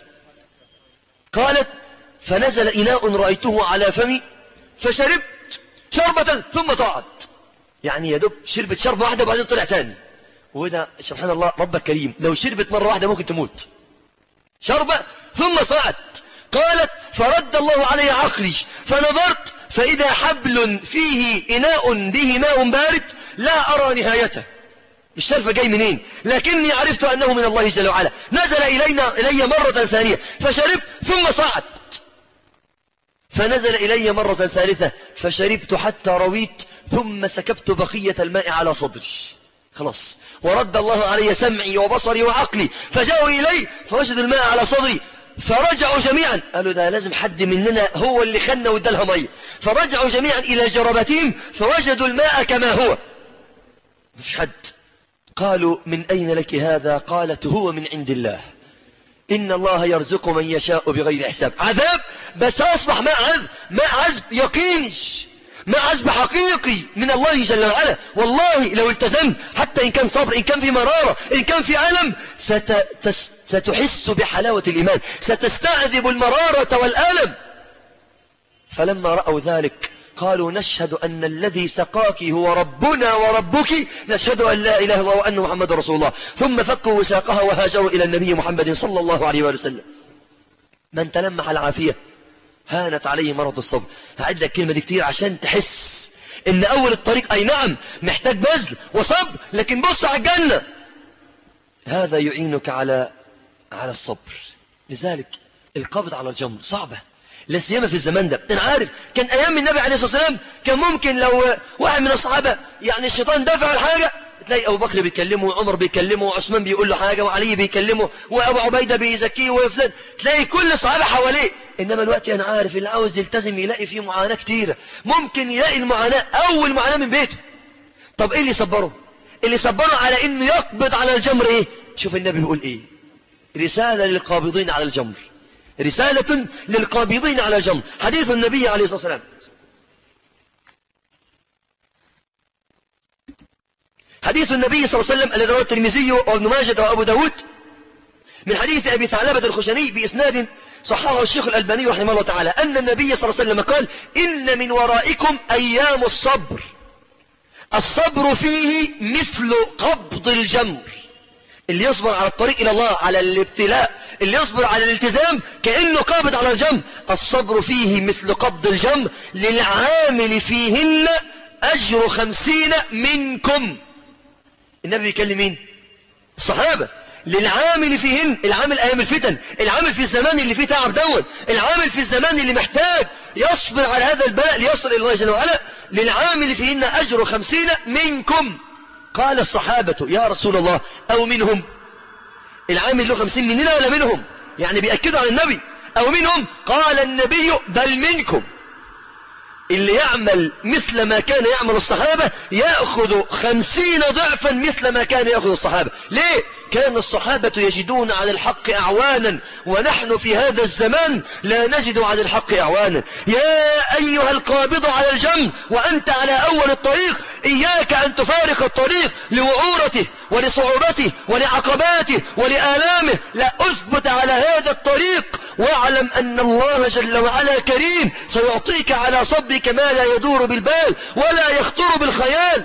قالت فنزل إناء رأيته على فمي فشربت شربة ثم طاعت يعني يا دب شربت شربة واحدة وبعدين طلع تاني وده سبحان الله ربك كريم لو شربت مرة واحدة ممكن تموت شربة ثم صعد قالت فرد الله علي عقلي فنظرت فإذا حبل فيه إناء به ماء بارد لا أرى نهايته مش شرفة جاي منين لكني عرفت أنه من الله جل وعلا نزل إلينا إلي مرة ثانية فشربت ثم صعد فنزل إلي مرة ثالثة فشربت حتى رويت ثم سكبت بقية الماء على صدري خلاص ورد الله علي سمعي وبصري وعقلي فجاءوا إلي فوجدوا الماء على صدري فرجعوا جميعا قالوا ده لازم حد مننا هو اللي خلنا وادالها ميه فرجعوا جميعا إلى جربتهم فوجدوا الماء كما هو مش حد قالوا من أين لك هذا قالت هو من عند الله إن الله يرزق من يشاء بغير حساب عذاب بس أصبح ماء عذب ماء عذب يقيني ماء عذب حقيقي من الله جل وعلا والله لو التزمت حتى إن كان صبر إن كان في مرارة إن كان في ألم ست... ستحس بحلاوة الإيمان ستستعذب المرارة والألم فلما رأوا ذلك قالوا نشهد أن الذي سقاك هو ربنا وربك نشهد أن لا إله إلا الله وأن محمد رسول الله ثم فكوا وساقها وهاجروا إلى النبي محمد صلى الله عليه وسلم من تلمح العافية هانت عليه مرض الصبر هعد لك الكلمة دي كتير عشان تحس ان اول الطريق اي نعم محتاج بذل وصبر لكن بص على الجنة هذا يعينك على على الصبر لذلك القبض على الجمر صعبة لا سيما في الزمان ده انا عارف كان ايام النبي عليه الصلاة والسلام كان ممكن لو واحد من الصحابة يعني الشيطان دفع الحاجة تلاقي أبو بكر بيكلمه وعمر بيكلمه وعثمان بيقول له حاجة وعلي بيكلمه وأبو عبيدة بيزكيه وفلان تلاقي كل الصحابة حواليه إنما الوقت أنا عارف اللي عاوز يلتزم يلاقي فيه معاناة كتيرة ممكن يلاقي المعاناة أول معاناة من بيته طب إيه اللي صبره اللي صبره على إنه يقبض على الجمر إيه شوف النبي بيقول إيه رسالة للقابضين على الجمر رسالة للقابضين على الجمر حديث النبي عليه الصلاة والسلام حديث النبي صلى الله عليه وسلم الذي رواه الترمذي وابن ماجه وابو داود من حديث ابي ثعلبة الخشني باسناد صححه الشيخ الالباني رحمه الله تعالى ان النبي صلى الله عليه وسلم قال ان من ورائكم ايام الصبر الصبر فيه مثل قبض الجمر اللي يصبر على الطريق إلى الله على الابتلاء اللي يصبر على الالتزام كأنه قابض على الجمر الصبر فيه مثل قبض الجمر للعامل فيهن أجر خمسين منكم النبي بيكلم مين الصحابة للعامل فيهن العامل أيام الفتن العامل في الزمان اللي فيه تعب دون العامل في الزمان اللي محتاج يصبر على هذا البلاء ليصل إلى الله جل وعلا للعامل فيهن أجر خمسين منكم قال الصحابة يا رسول الله أو منهم العامل له خمسين مننا ولا منهم يعني بيأكدوا على النبي أو منهم قال النبي بل منكم اللي يعمل مثل ما كان يعمل الصحابة يأخذ خمسين ضعفا مثل ما كان يأخذ الصحابة ليه؟ كان الصحابة يجدون على الحق أعوانا ونحن في هذا الزمان لا نجد على الحق أعوانا يا أيها القابض على الجنب وأنت على أول الطريق إياك أن تفارق الطريق لوعورته ولصعوبته ولعقباته ولآلامه لا أثبت على هذا الطريق واعلم أن الله جل وعلا كريم سيعطيك على صبك ما لا يدور بالبال ولا يخطر بالخيال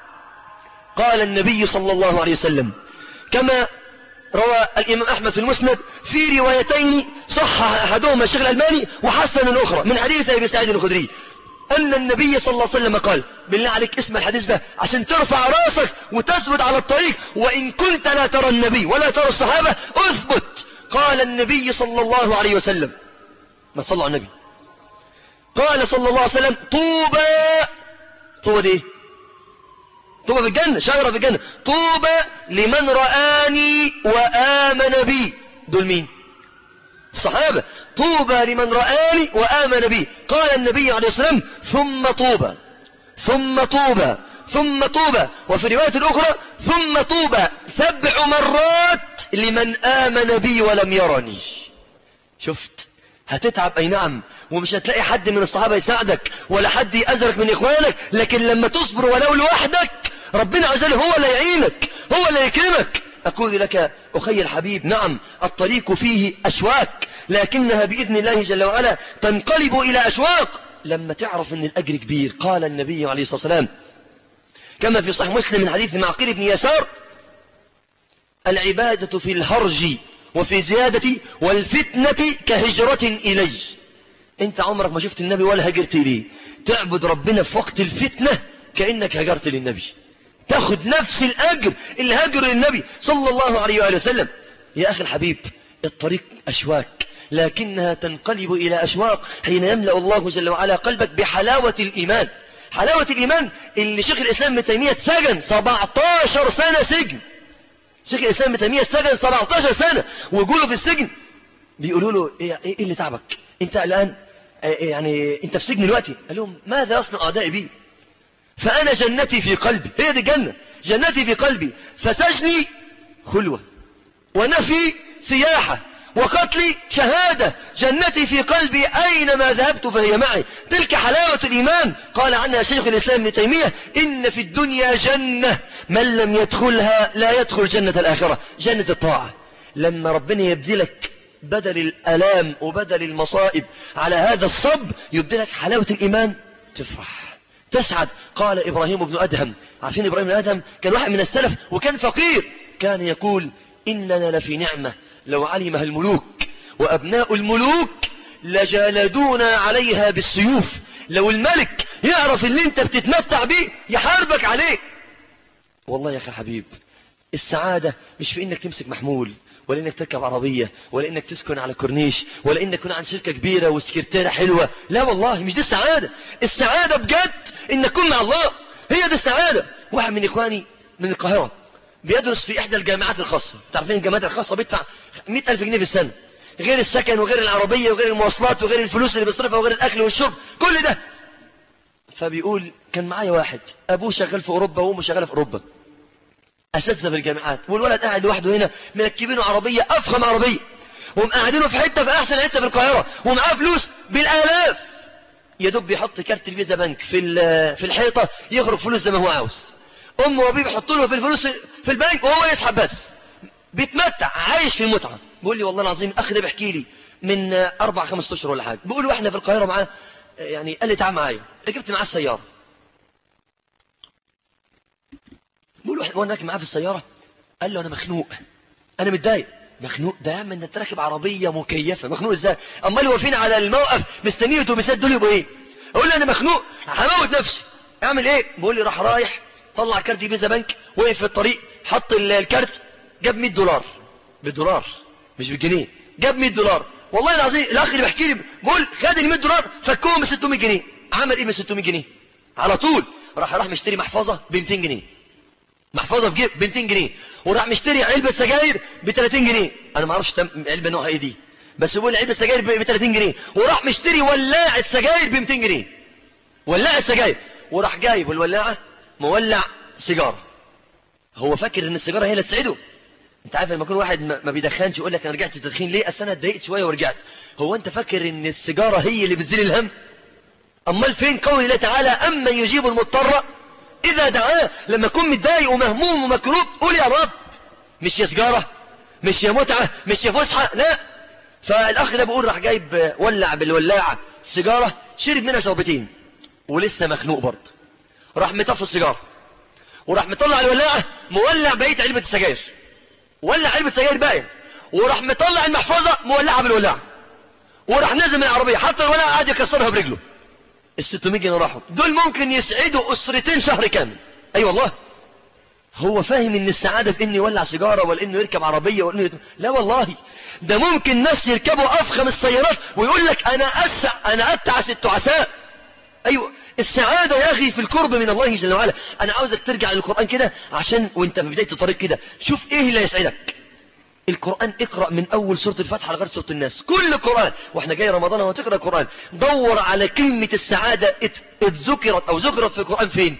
قال النبي صلى الله عليه وسلم كما روى الإمام أحمد في المسند في روايتين صح أحدهما الشيخ الألماني وحسن الأخرى من حديث أبي سعيد الخدري أن النبي صلى الله عليه وسلم قال بالله عليك اسم الحديث ده عشان ترفع راسك وتثبت على الطريق وإن كنت لا ترى النبي ولا ترى الصحابة اثبت قال النبي صلى الله عليه وسلم ما تصلوا على النبي قال صلى الله عليه وسلم طوبى طوبى دي طوبى في الجنة شجرة في الجنة طوبى لمن رآني وآمن بي دول مين الصحابة طوبى لمن رآني وآمن بي قال النبي عليه الصلاة والسلام ثم طوبى ثم طوبى ثم طوبى وفي رواية الأخرى ثم طوبى سبع مرات لمن آمن بي ولم يرني شفت هتتعب أي نعم ومش هتلاقي حد من الصحابة يساعدك ولا حد يأذرك من إخوانك لكن لما تصبر ولو لوحدك ربنا عز وجل هو اللي يعينك هو اللي يكرمك أقول لك أخي الحبيب نعم الطريق فيه أشواك لكنها بإذن الله جل وعلا تنقلب إلى أشواق لما تعرف أن الأجر كبير قال النبي عليه الصلاة والسلام كما في صحيح مسلم من حديث معقل بن يسار العبادة في الهرج وفي زيادة والفتنة كهجرة إلي انت عمرك ما شفت النبي ولا هجرت إليه تعبد ربنا في وقت الفتنة كأنك هجرت للنبي تاخد نفس الأجر اللي هجر للنبي صلى الله عليه وآله وسلم يا أخي الحبيب الطريق أشواك لكنها تنقلب إلى أشواق حين يملأ الله جل وعلا قلبك بحلاوة الإيمان حلاوة الإيمان اللي شيخ الإسلام ابن تيمية سجن 17 سنة سجن شيخ الإسلام ابن تيمية سجن 17 سنة ويقولوا في السجن بيقولوا له إيه, إيه اللي تعبك أنت الآن يعني أنت في سجن دلوقتي قال لهم ماذا يصنع أعدائي بي فأنا جنتي في قلبي هي دي الجنة جنتي في قلبي فسجني خلوة ونفي سياحة وقتلي شهادة جنتي في قلبي أينما ذهبت فهي معي تلك حلاوة الإيمان قال عنها شيخ الإسلام ابن تيمية إن في الدنيا جنة من لم يدخلها لا يدخل جنة الآخرة جنة الطاعة لما ربنا يبدلك بدل الألام وبدل المصائب على هذا الصب يبدلك حلاوة الإيمان تفرح تسعد قال إبراهيم بن أدهم عارفين إبراهيم بن أدهم كان واحد من السلف وكان فقير كان يقول إننا لفي نعمة لو علمها الملوك وأبناء الملوك لجالدونا عليها بالسيوف لو الملك يعرف اللي انت بتتمتع بيه يحاربك عليه والله يا أخي حبيب السعادة مش في انك تمسك محمول ولا انك تركب عربية ولا انك تسكن على كورنيش ولا انك تكون عن شركة كبيرة وسكرتيرة حلوة لا والله مش دي السعادة السعادة بجد انك تكون مع الله هي دي السعادة واحد من اخواني من القاهرة بيدرس في إحدى الجامعات الخاصة تعرفين الجامعات الخاصة بيدفع 100000 جنيه في السنة غير السكن وغير العربية وغير المواصلات وغير الفلوس اللي بيصرفها وغير الأكل والشرب كل ده فبيقول كان معايا واحد أبوه شغال في أوروبا وأمه شغالة في أوروبا أساتذة في الجامعات والولد قاعد لوحده هنا مركبينه عربية أفخم عربية ومقعدينه في حتة في أحسن حتة في القاهرة ومعاه فلوس بالآلاف يا دوب بيحط كارت الفيزا بنك في في الحيطة يخرج فلوس زي ما هو عاوز أم وأبيه بيحطوا له في الفلوس في البنك وهو يسحب بس بيتمتع عايش في المتعة بيقول لي والله العظيم أخي ده بيحكي لي من أربع خمس أشهر ولا حاجة بيقول له إحنا في القاهرة معاه يعني قال لي تعال معايا ركبت معاه السيارة بيقول له وانا راكب معاه في السيارة قال له أنا مخنوق أنا متضايق مخنوق ده يا عم انت راكب عربية مكيفة مخنوق ازاي امال واقفين على الموقف مستنيه اتوبيسات دول يبقوا ايه اقول له انا مخنوق هموت نفسي اعمل ايه بيقول لي راح رايح طلع كارت فيزا بنك وقف في الطريق حط الكارت جاب 100 دولار بالدولار مش بالجنيه جاب 100 دولار والله العظيم الاخ اللي بيحكي لي بقول خد ال 100 دولار فكهم ب 600 جنيه عمل ايه ب 600 جنيه على طول راح راح مشتري محفظه ب 200 جنيه محفظه في جيب ب 200 جنيه وراح مشتري علبه سجاير ب 30 جنيه انا ما اعرفش علبه نوعها ايه دي بس بيقول علبه سجاير ب 30 جنيه وراح مشتري ولاعه سجاير ب 200 جنيه ولاعه سجاير وراح جايب الولاعه مولع سيجاره هو فاكر ان السيجاره هي اللي تسعده انت عارف لما يكون واحد ما بيدخنش يقول لك انا رجعت التدخين ليه اصل انا اتضايقت شويه ورجعت هو انت فاكر ان السيجاره هي اللي بتزيل الهم امال فين قول الله تعالى اما يجيب المضطر اذا دعاه لما يكون متضايق ومهموم ومكروب قول يا رب مش يا سجاره مش يا متعه مش يا فسحه لا فالاخ ده بيقول راح جايب ولع بالولاعه سيجاره شرب منها شربتين ولسه مخنوق برضه راح مطفي السيجاره وراح مطلع الولاعه مولع بقيه علبه السجاير ولع علبة سجاير باقي وراح مطلع المحفظة مولعها بالولاعة وراح نزل من العربية حتى الولاعة قاعد يكسرها برجله ال 600 جنيه راحوا دول ممكن يسعدوا أسرتين شهر كامل أي أيوة والله هو فاهم ان السعادة في انه يولع سيجارة ولا انه يركب عربية ولا انه لا والله ده ممكن ناس يركبوا افخم السيارات ويقول لك انا اسع انا اتعس التعساء ايوه السعادة يا أخي في القرب من الله جل وعلا أنا عاوزك ترجع للقرآن كده عشان وانت في بداية الطريق كده شوف إيه اللي يسعدك القرآن اقرأ من أول سورة الفتحة لغاية سورة الناس كل القرآن واحنا جاي رمضان وتقرأ القرآن دور على كلمة السعادة اتذكرت أو ذكرت في القرآن فين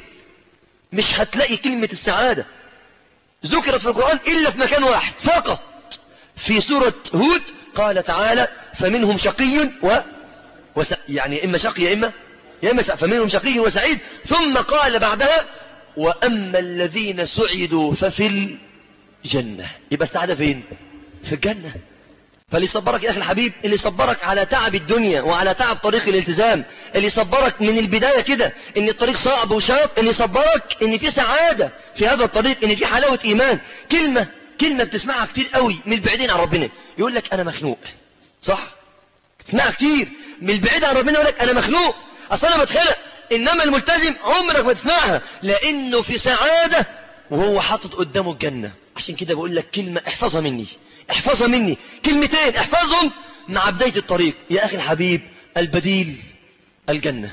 مش هتلاقي كلمة السعادة ذكرت في القرآن إلا في مكان واحد فقط في سورة هود قال تعالى فمنهم شقي و... وس... يعني إما شقي يا إما يا إما فمنهم شقي وسعيد ثم قال بعدها وأما الذين سعدوا ففي الجنة يبقى السعادة فين في الجنة فاللي صبرك يا أخي الحبيب اللي صبرك على تعب الدنيا وعلى تعب طريق الالتزام اللي صبرك من البداية كده ان الطريق صعب وشاق اللي صبرك ان في سعادة في هذا الطريق ان في حلاوة ايمان كلمة كلمة بتسمعها كتير قوي من البعيدين عن ربنا يقول لك انا مخنوق صح تسمعها كتير من البعيد عن ربنا يقول لك انا مخنوق اصل انا بتخلق انما الملتزم عمرك ما تسمعها لانه في سعادة وهو حاطط قدامه الجنة عشان كده بقول لك كلمة احفظها مني احفظها مني كلمتين احفظهم مع بداية الطريق يا اخي الحبيب البديل الجنة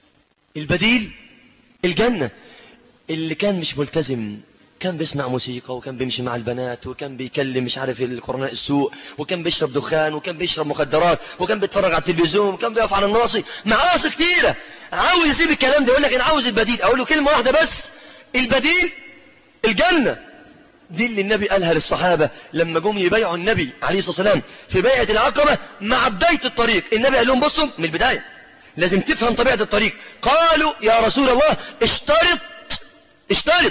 البديل الجنة اللي كان مش ملتزم كان بيسمع موسيقى وكان بيمشي مع البنات وكان بيكلم مش عارف القرناء السوق وكان بيشرب دخان وكان بيشرب مخدرات وكان بيتفرج على التلفزيون وكان بيقف على الناصي معاصي كتيرة عاوز يسيب الكلام ده يقول لك انا عاوز البديل اقول له كلمة واحدة بس البديل الجنة دي اللي النبي قالها للصحابة لما جم يبايعوا النبي عليه الصلاة والسلام في بيعة العقبة مع بداية الطريق النبي قال لهم بصوا من البداية لازم تفهم طبيعة الطريق قالوا يا رسول الله اشترط اشترط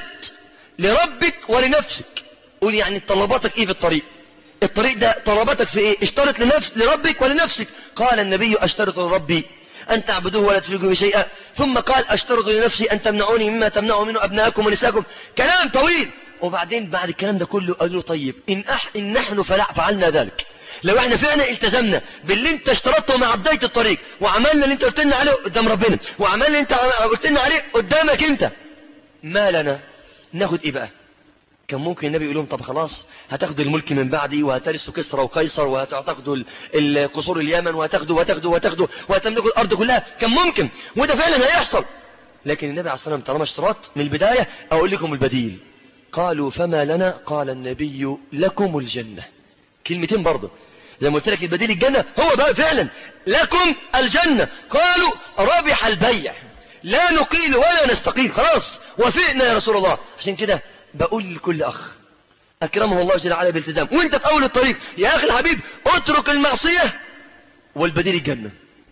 لربك ولنفسك قول يعني طلباتك ايه في الطريق الطريق ده طلباتك في ايه اشترط لنفس لربك ولنفسك قال النبي اشترط لربي أن تعبدوه ولا تشركوا بشيئا ثم قال أشترط لنفسي أن تمنعوني مما تمنعوا منه أبناءكم ونساءكم كلام طويل وبعدين بعد الكلام ده كله قالوا طيب إن, أح إن نحن فلا فعلنا ذلك لو احنا فعلا التزمنا باللي انت اشترطته مع بداية الطريق وعملنا اللي انت قلت لنا عليه قدام ربنا وعملنا اللي انت قلت لنا عليه قدامك انت ما لنا ناخد ايه بقى كان ممكن النبي يقول لهم طب خلاص هتاخدوا الملك من بعدي وهترثوا كسرى وقيصر وهتاخدوا القصور اليمن وهتاخدوا وهتاخدوا وهتاخدوا وهتملكوا الارض كلها كان ممكن وده فعلا هيحصل لكن النبي عليه الصلاه والسلام طالما اشترط من البدايه اقول لكم البديل قالوا فما لنا قال النبي لكم الجنه كلمتين برضه زي ما قلت لك البديل الجنه هو بقى فعلا لكم الجنه قالوا ربح البيع لا نقيل ولا نستقيل خلاص وفقنا يا رسول الله عشان كده بقول لكل أخ أكرمه الله جل وعلا بالتزام وانت في أول الطريق يا أخي الحبيب اترك المعصية والبديل الجنة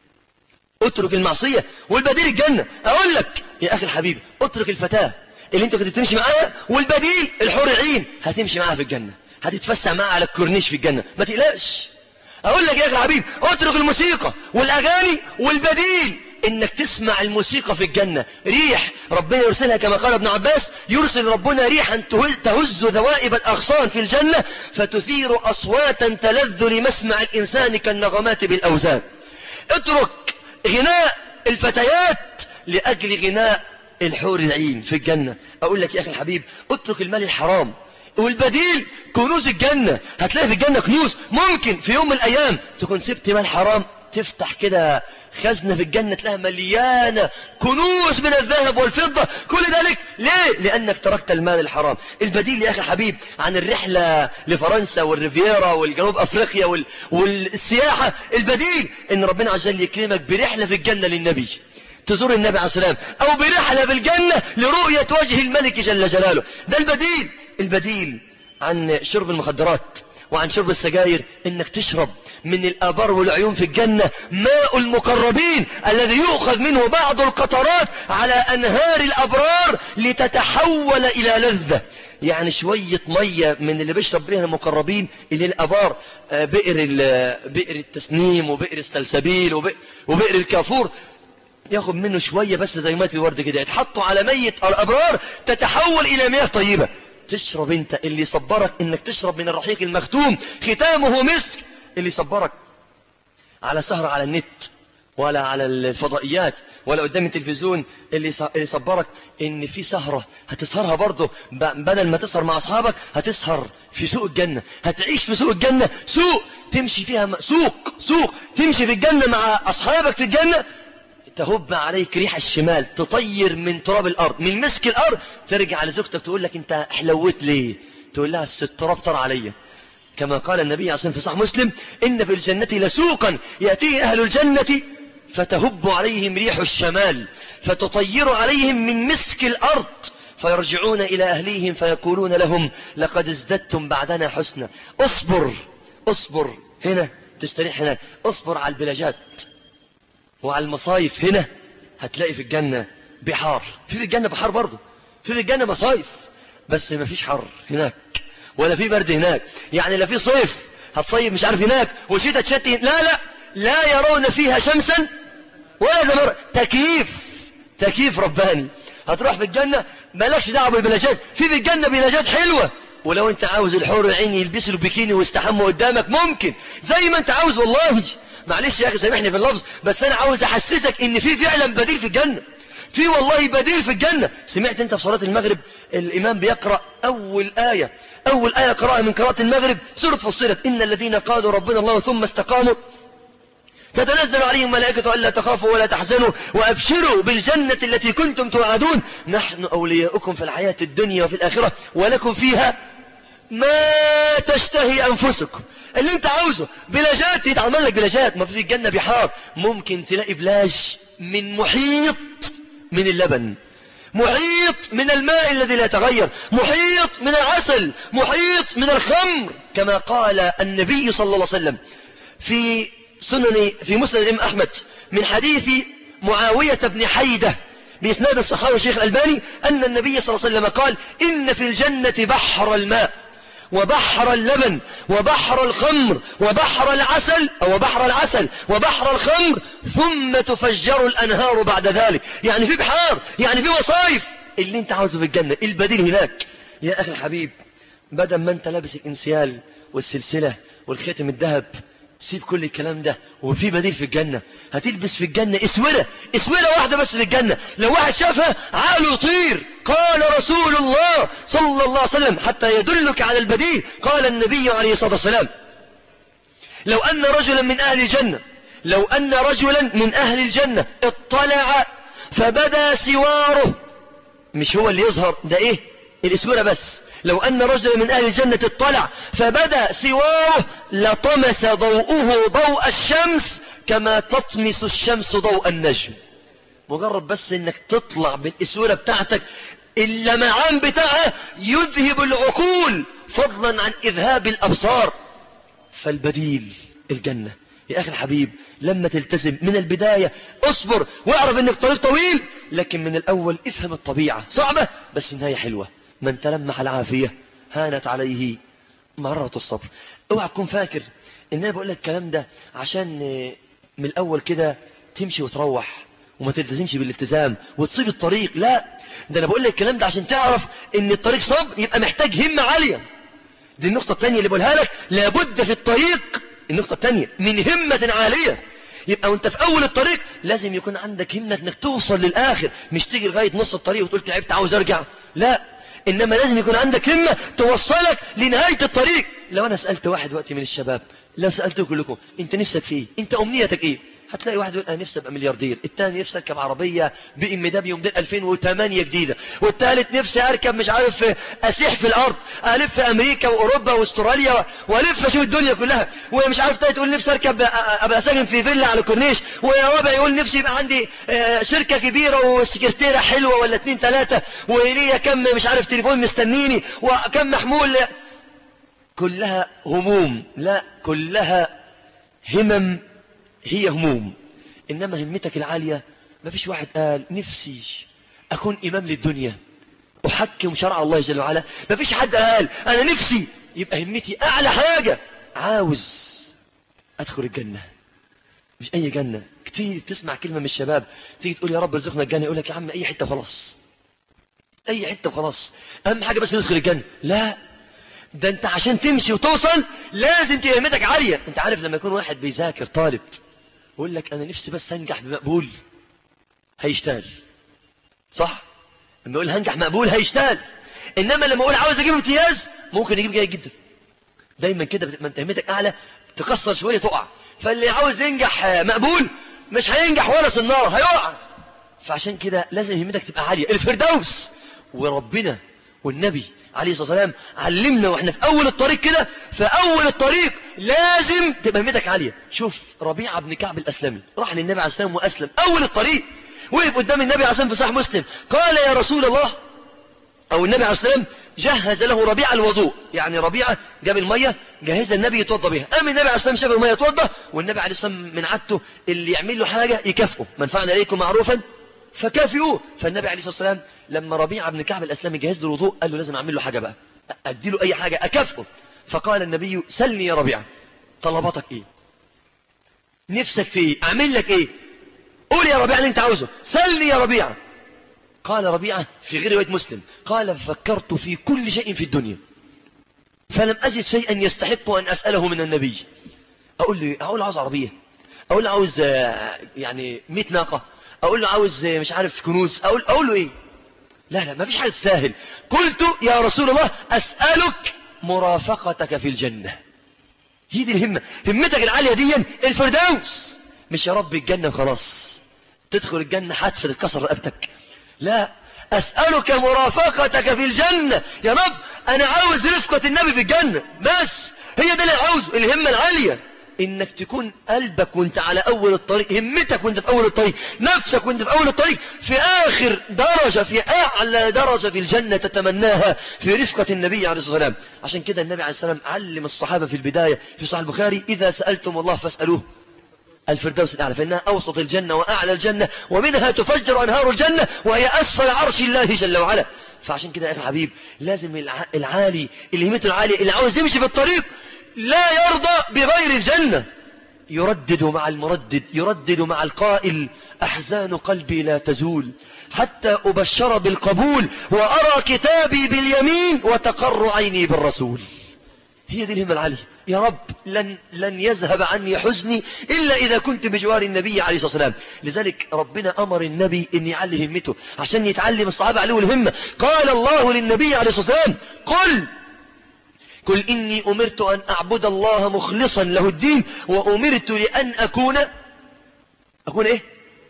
اترك المعصية والبديل الجنة أقول لك يا أخي الحبيب اترك الفتاة اللي انت كنت تمشي معاها والبديل الحور العين هتمشي معاها في الجنة هتتفسع معاها على الكورنيش في الجنة ما تقلقش أقول لك يا أخي الحبيب اترك الموسيقى والأغاني والبديل انك تسمع الموسيقى في الجنة ريح ربنا يرسلها كما قال ابن عباس يرسل ربنا ريحا تهز ذوائب الأغصان في الجنة فتثير أصواتا تلذ لمسمع الإنسان كالنغمات بالأوزان اترك غناء الفتيات لأجل غناء الحور العين في الجنة أقول لك يا أخي الحبيب اترك المال الحرام والبديل كنوز الجنة هتلاقي في الجنة كنوز ممكن في يوم من الأيام تكون سبت مال حرام تفتح كده خزنة في الجنة تلاقيها مليانة كنوز من الذهب والفضة كل ذلك ليه؟ لأنك تركت المال الحرام البديل يا أخي حبيب عن الرحلة لفرنسا والريفيرا والجنوب أفريقيا وال... والسياحة البديل إن ربنا عز وجل يكرمك برحلة في الجنة للنبي تزور النبي عليه السلام أو برحلة في الجنة لرؤية وجه الملك جل جلاله ده البديل البديل عن شرب المخدرات وعن شرب السجاير انك تشرب من الآبار والعيون في الجنة ماء المقربين الذي يؤخذ منه بعض القطرات على أنهار الأبرار لتتحول إلى لذة يعني شوية مية من اللي بيشرب بيها المقربين اللي الأبار بئر, بئر التسنيم وبئر السلسبيل وبئر, وبئر الكافور ياخد منه شوية بس زي مية الورد كده يتحطوا على مية الأبرار تتحول إلى مياه طيبة تشرب انت اللي يصبرك انك تشرب من الرحيق المختوم ختامه مسك اللي يصبرك على سهرة على النت ولا على الفضائيات ولا قدام التلفزيون اللي يصبرك ان في سهرة هتسهرها برضه بدل ما تسهر مع اصحابك هتسهر في سوق الجنة هتعيش في سوق الجنة سوق تمشي فيها سوق سوق تمشي في الجنة مع اصحابك في الجنة تهب عليك ريح الشمال تطير من تراب الأرض من مسك الأرض ترجع على زوجتك تقول لك أنت حلوت ليه تقول لها التراب طر عليا كما قال النبي عليه الصلاة في صحيح مسلم إن في الجنة لسوقا يأتيه أهل الجنة فتهب عليهم ريح الشمال فتطير عليهم من مسك الأرض فيرجعون إلى أهليهم فيقولون لهم لقد ازددتم بعدنا حسنا اصبر اصبر هنا تستريح هناك اصبر على البلاجات وعلى المصايف هنا هتلاقي في الجنة بحار في في الجنة بحار برضه في في الجنة مصايف بس ما فيش حر هناك ولا في برد هناك يعني لا في صيف هتصيف مش عارف هناك وشتاء تشتي لا لا لا يرون فيها شمسا ولا زمر تكييف تكييف رباني هتروح في الجنة مالكش دعوه بالبلاجات في في الجنة بلاجات حلوة ولو انت عاوز الحور العين يلبسوا البيكيني ويستحموا قدامك ممكن زي ما انت عاوز والله معلش يا اخي سامحني في اللفظ بس انا عاوز احسسك ان في فعلا بديل في الجنة في والله بديل في الجنة سمعت انت في صلاة المغرب الامام بيقرأ اول آية اول آية قراءة من قراءة المغرب سورة فصلت ان الذين قالوا ربنا الله ثم استقاموا تتنزل عليهم ملائكة ألا تخافوا ولا تحزنوا وأبشروا بالجنة التي كنتم توعدون نحن أولياؤكم في الحياة الدنيا وفي الآخرة ولكم فيها ما تشتهي أنفسكم اللي انت عاوزه بلاجات يتعمل لك بلاجات ما في الجنة بحار ممكن تلاقي بلاج من محيط من اللبن محيط من الماء الذي لا يتغير محيط من العسل محيط من الخمر كما قال النبي صلى الله عليه وسلم في سنن في مسند الإمام أحمد من حديث معاوية بن حيدة بإسناد الصحابة الشيخ الألباني أن النبي صلى الله عليه وسلم قال إن في الجنة بحر الماء وبحر اللبن وبحر الخمر وبحر العسل أو بحر العسل وبحر الخمر ثم تفجر الأنهار بعد ذلك يعني في بحار يعني في وصايف اللي انت عاوزه في الجنة البديل هناك يا أخي الحبيب بدل ما انت لابس الانسيال والسلسلة والختم الذهب سيب كل الكلام ده وفي بديل في الجنة هتلبس في الجنة اسورة اسورة واحدة بس في الجنة لو واحد شافها عقله يطير قال رسول الله صلى الله عليه وسلم حتى يدلك على البديل قال النبي عليه الصلاة والسلام لو أن رجلا من أهل الجنة لو أن رجلا من أهل الجنة اطلع فبدا سواره مش هو اللي يظهر ده ايه الاسورة بس لو أن رجلا من أهل الجنة اطلع فبدا سواره لطمس ضوءه ضوء الشمس كما تطمس الشمس ضوء النجم مجرد بس انك تطلع بالاسورة بتاعتك اللمعان بتاعها يذهب العقول فضلا عن اذهاب الابصار فالبديل الجنة يا اخي الحبيب لما تلتزم من البداية اصبر واعرف انك طريق طويل لكن من الاول افهم الطبيعة صعبة بس النهاية حلوة من تلمح العافية هانت عليه مرة الصبر اوعى تكون فاكر ان انا بقول لك الكلام ده عشان من الاول كده تمشي وتروح وما تلتزمش بالالتزام وتصيب الطريق لا ده انا بقول لك الكلام ده عشان تعرف ان الطريق صعب يبقى محتاج همة عالية دي النقطة الثانية اللي بقولها لك لابد في الطريق النقطة الثانية من همة عالية يبقى وانت في اول الطريق لازم يكون عندك همة انك توصل للاخر مش تيجي لغاية نص الطريق وتقول تعبت عاوز ارجع لا إنما لازم يكون عندك همة توصلك لنهاية الطريق لو أنا سألت واحد وقت من الشباب لو سألته كلكم أنت نفسك في إيه أنت أمنيتك إيه هتلاقي واحد يقول انا نفسي ابقى ملياردير الثاني نفسي اركب عربيه بي ام دبليو موديل 2008 جديده والثالث نفسي اركب مش عارف اسيح في الارض الف في امريكا واوروبا واستراليا والف اشوف الدنيا كلها ومش عارف تاني تقول نفسي اركب ابقى ساكن في فيلا على الكورنيش ورابع يقول نفسي يبقى عندي شركه كبيره وسكرتيره حلوه ولا اثنين ثلاثه وليا كم مش عارف تليفون مستنيني وكم محمول كلها هموم لا كلها همم هي هموم إنما همتك العالية ما فيش واحد قال نفسي أكون إمام للدنيا أحكم شرع الله جل وعلا ما فيش حد قال أنا نفسي يبقى همتي أعلى حاجة عاوز أدخل الجنة مش أي جنة كتير تسمع كلمة من الشباب تيجي تقول يا رب ارزقنا الجنة يقول لك يا عم أي حتة وخلاص أي حتة وخلاص أهم حاجة بس ندخل الجنة لا ده أنت عشان تمشي وتوصل لازم تبقى همتك عالية أنت عارف لما يكون واحد بيذاكر طالب يقول لك أنا نفسي بس أنجح بمقبول هيشتغل صح لما يقول هنجح مقبول هيشتغل إنما لما أقول عاوز أجيب امتياز ممكن يجيب جيد جدا دايما كده بتبقى انت همتك أعلى تكسر شوية تقع فاللي عاوز ينجح مقبول مش هينجح ولا صنارة هيقع فعشان كده لازم همتك تبقى عالية الفردوس وربنا والنبي عليه الصلاة والسلام علمنا واحنا في أول الطريق كده في أول الطريق لازم تبقى همتك عالية شوف ربيعة بن كعب الأسلمي راح للنبي عليه السلام وأسلم أول الطريق وقف قدام النبي عليه السلام في صحيح مسلم قال يا رسول الله أو النبي عليه السلام جهز له ربيع الوضوء يعني ربيعة جاب المية جهز النبي يتوضى بها قام النبي عليه السلام شاف المية يتوضى والنبي عليه السلام من عادته اللي يعمل له حاجة يكافئه من فعل عليكم معروفا فكافئوه فالنبي عليه الصلاة والسلام لما ربيعة بن كعب الأسلامي جهز له الوضوء قال له لازم أعمل له حاجة بقى أدي له أي حاجة أكافئه فقال النبي سلني يا ربيعة طلباتك إيه نفسك في إيه أعمل لك إيه قول يا ربيعة اللي أنت عاوزه سلني يا ربيعة قال ربيعة في غير رواية مسلم قال فكرت في كل شيء في الدنيا فلم أجد شيئا يستحق أن أسأله من النبي أقول له أقول له عاوز عربية أقول له عاوز يعني 100 ناقة أقول له عاوز مش عارف كنوز أقول, أقول له إيه لا لا ما فيش حاجة تستاهل قلت يا رسول الله أسألك مرافقتك في الجنة هي دي الهمة همتك العالية دي الفردوس مش يا رب الجنة وخلاص تدخل الجنة حتف تتكسر رقبتك لا أسألك مرافقتك في الجنة يا رب أنا عاوز رفقة النبي في الجنة بس هي ده اللي عاوزه الهمة العالية انك تكون قلبك وانت على اول الطريق همتك وانت في اول الطريق نفسك وانت في اول الطريق في اخر درجة في اعلى درجة في الجنة تتمناها في رفقة النبي عليه الصلاة والسلام عشان كده النبي عليه الصلاة والسلام علم الصحابة في البداية في صحيح البخاري اذا سألتم الله فاسألوه الفردوس الأعلى فإنها أوسط الجنة وأعلى الجنة ومنها تفجر أنهار الجنة وهي أسفل عرش الله جل وعلا فعشان كده يا أخي حبيب لازم العالي اللي همته العالية اللي عاوز يمشي في الطريق لا يرضى بغير الجنة يردد مع المردد يردد مع القائل أحزان قلبي لا تزول حتى أبشر بالقبول وأرى كتابي باليمين وتقر عيني بالرسول هي دي الهمة العالية يا رب لن, لن يذهب عني حزني إلا إذا كنت بجوار النبي عليه الصلاة والسلام لذلك ربنا أمر النبي أن يعلي همته عشان يتعلم الصحابة عليه الهمة قال الله للنبي عليه الصلاة والسلام قل قل إني أمرت أن أعبد الله مخلصا له الدين وأمرت لأن أكون أكون إيه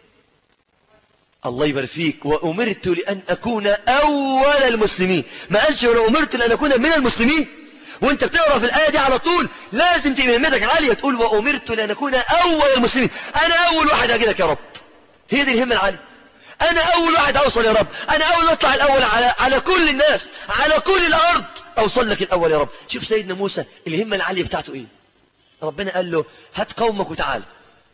الله يبارك فيك وأمرت لأن أكون أول المسلمين ما قالش ولو أمرت لأن أكون من المسلمين وانت بتقرأ في الآية دي على طول لازم تبقى همتك عالية تقول وأمرت لأن أكون أول المسلمين أنا أول واحد أجدك يا رب هي دي الهمة العالية أنا أول واحد أوصل يا رب أنا أول أطلع الأول على, على كل الناس على كل الأرض أوصل لك الأول يا رب شوف سيدنا موسى الهمة العالية بتاعته إيه ربنا قال له هات قومك وتعال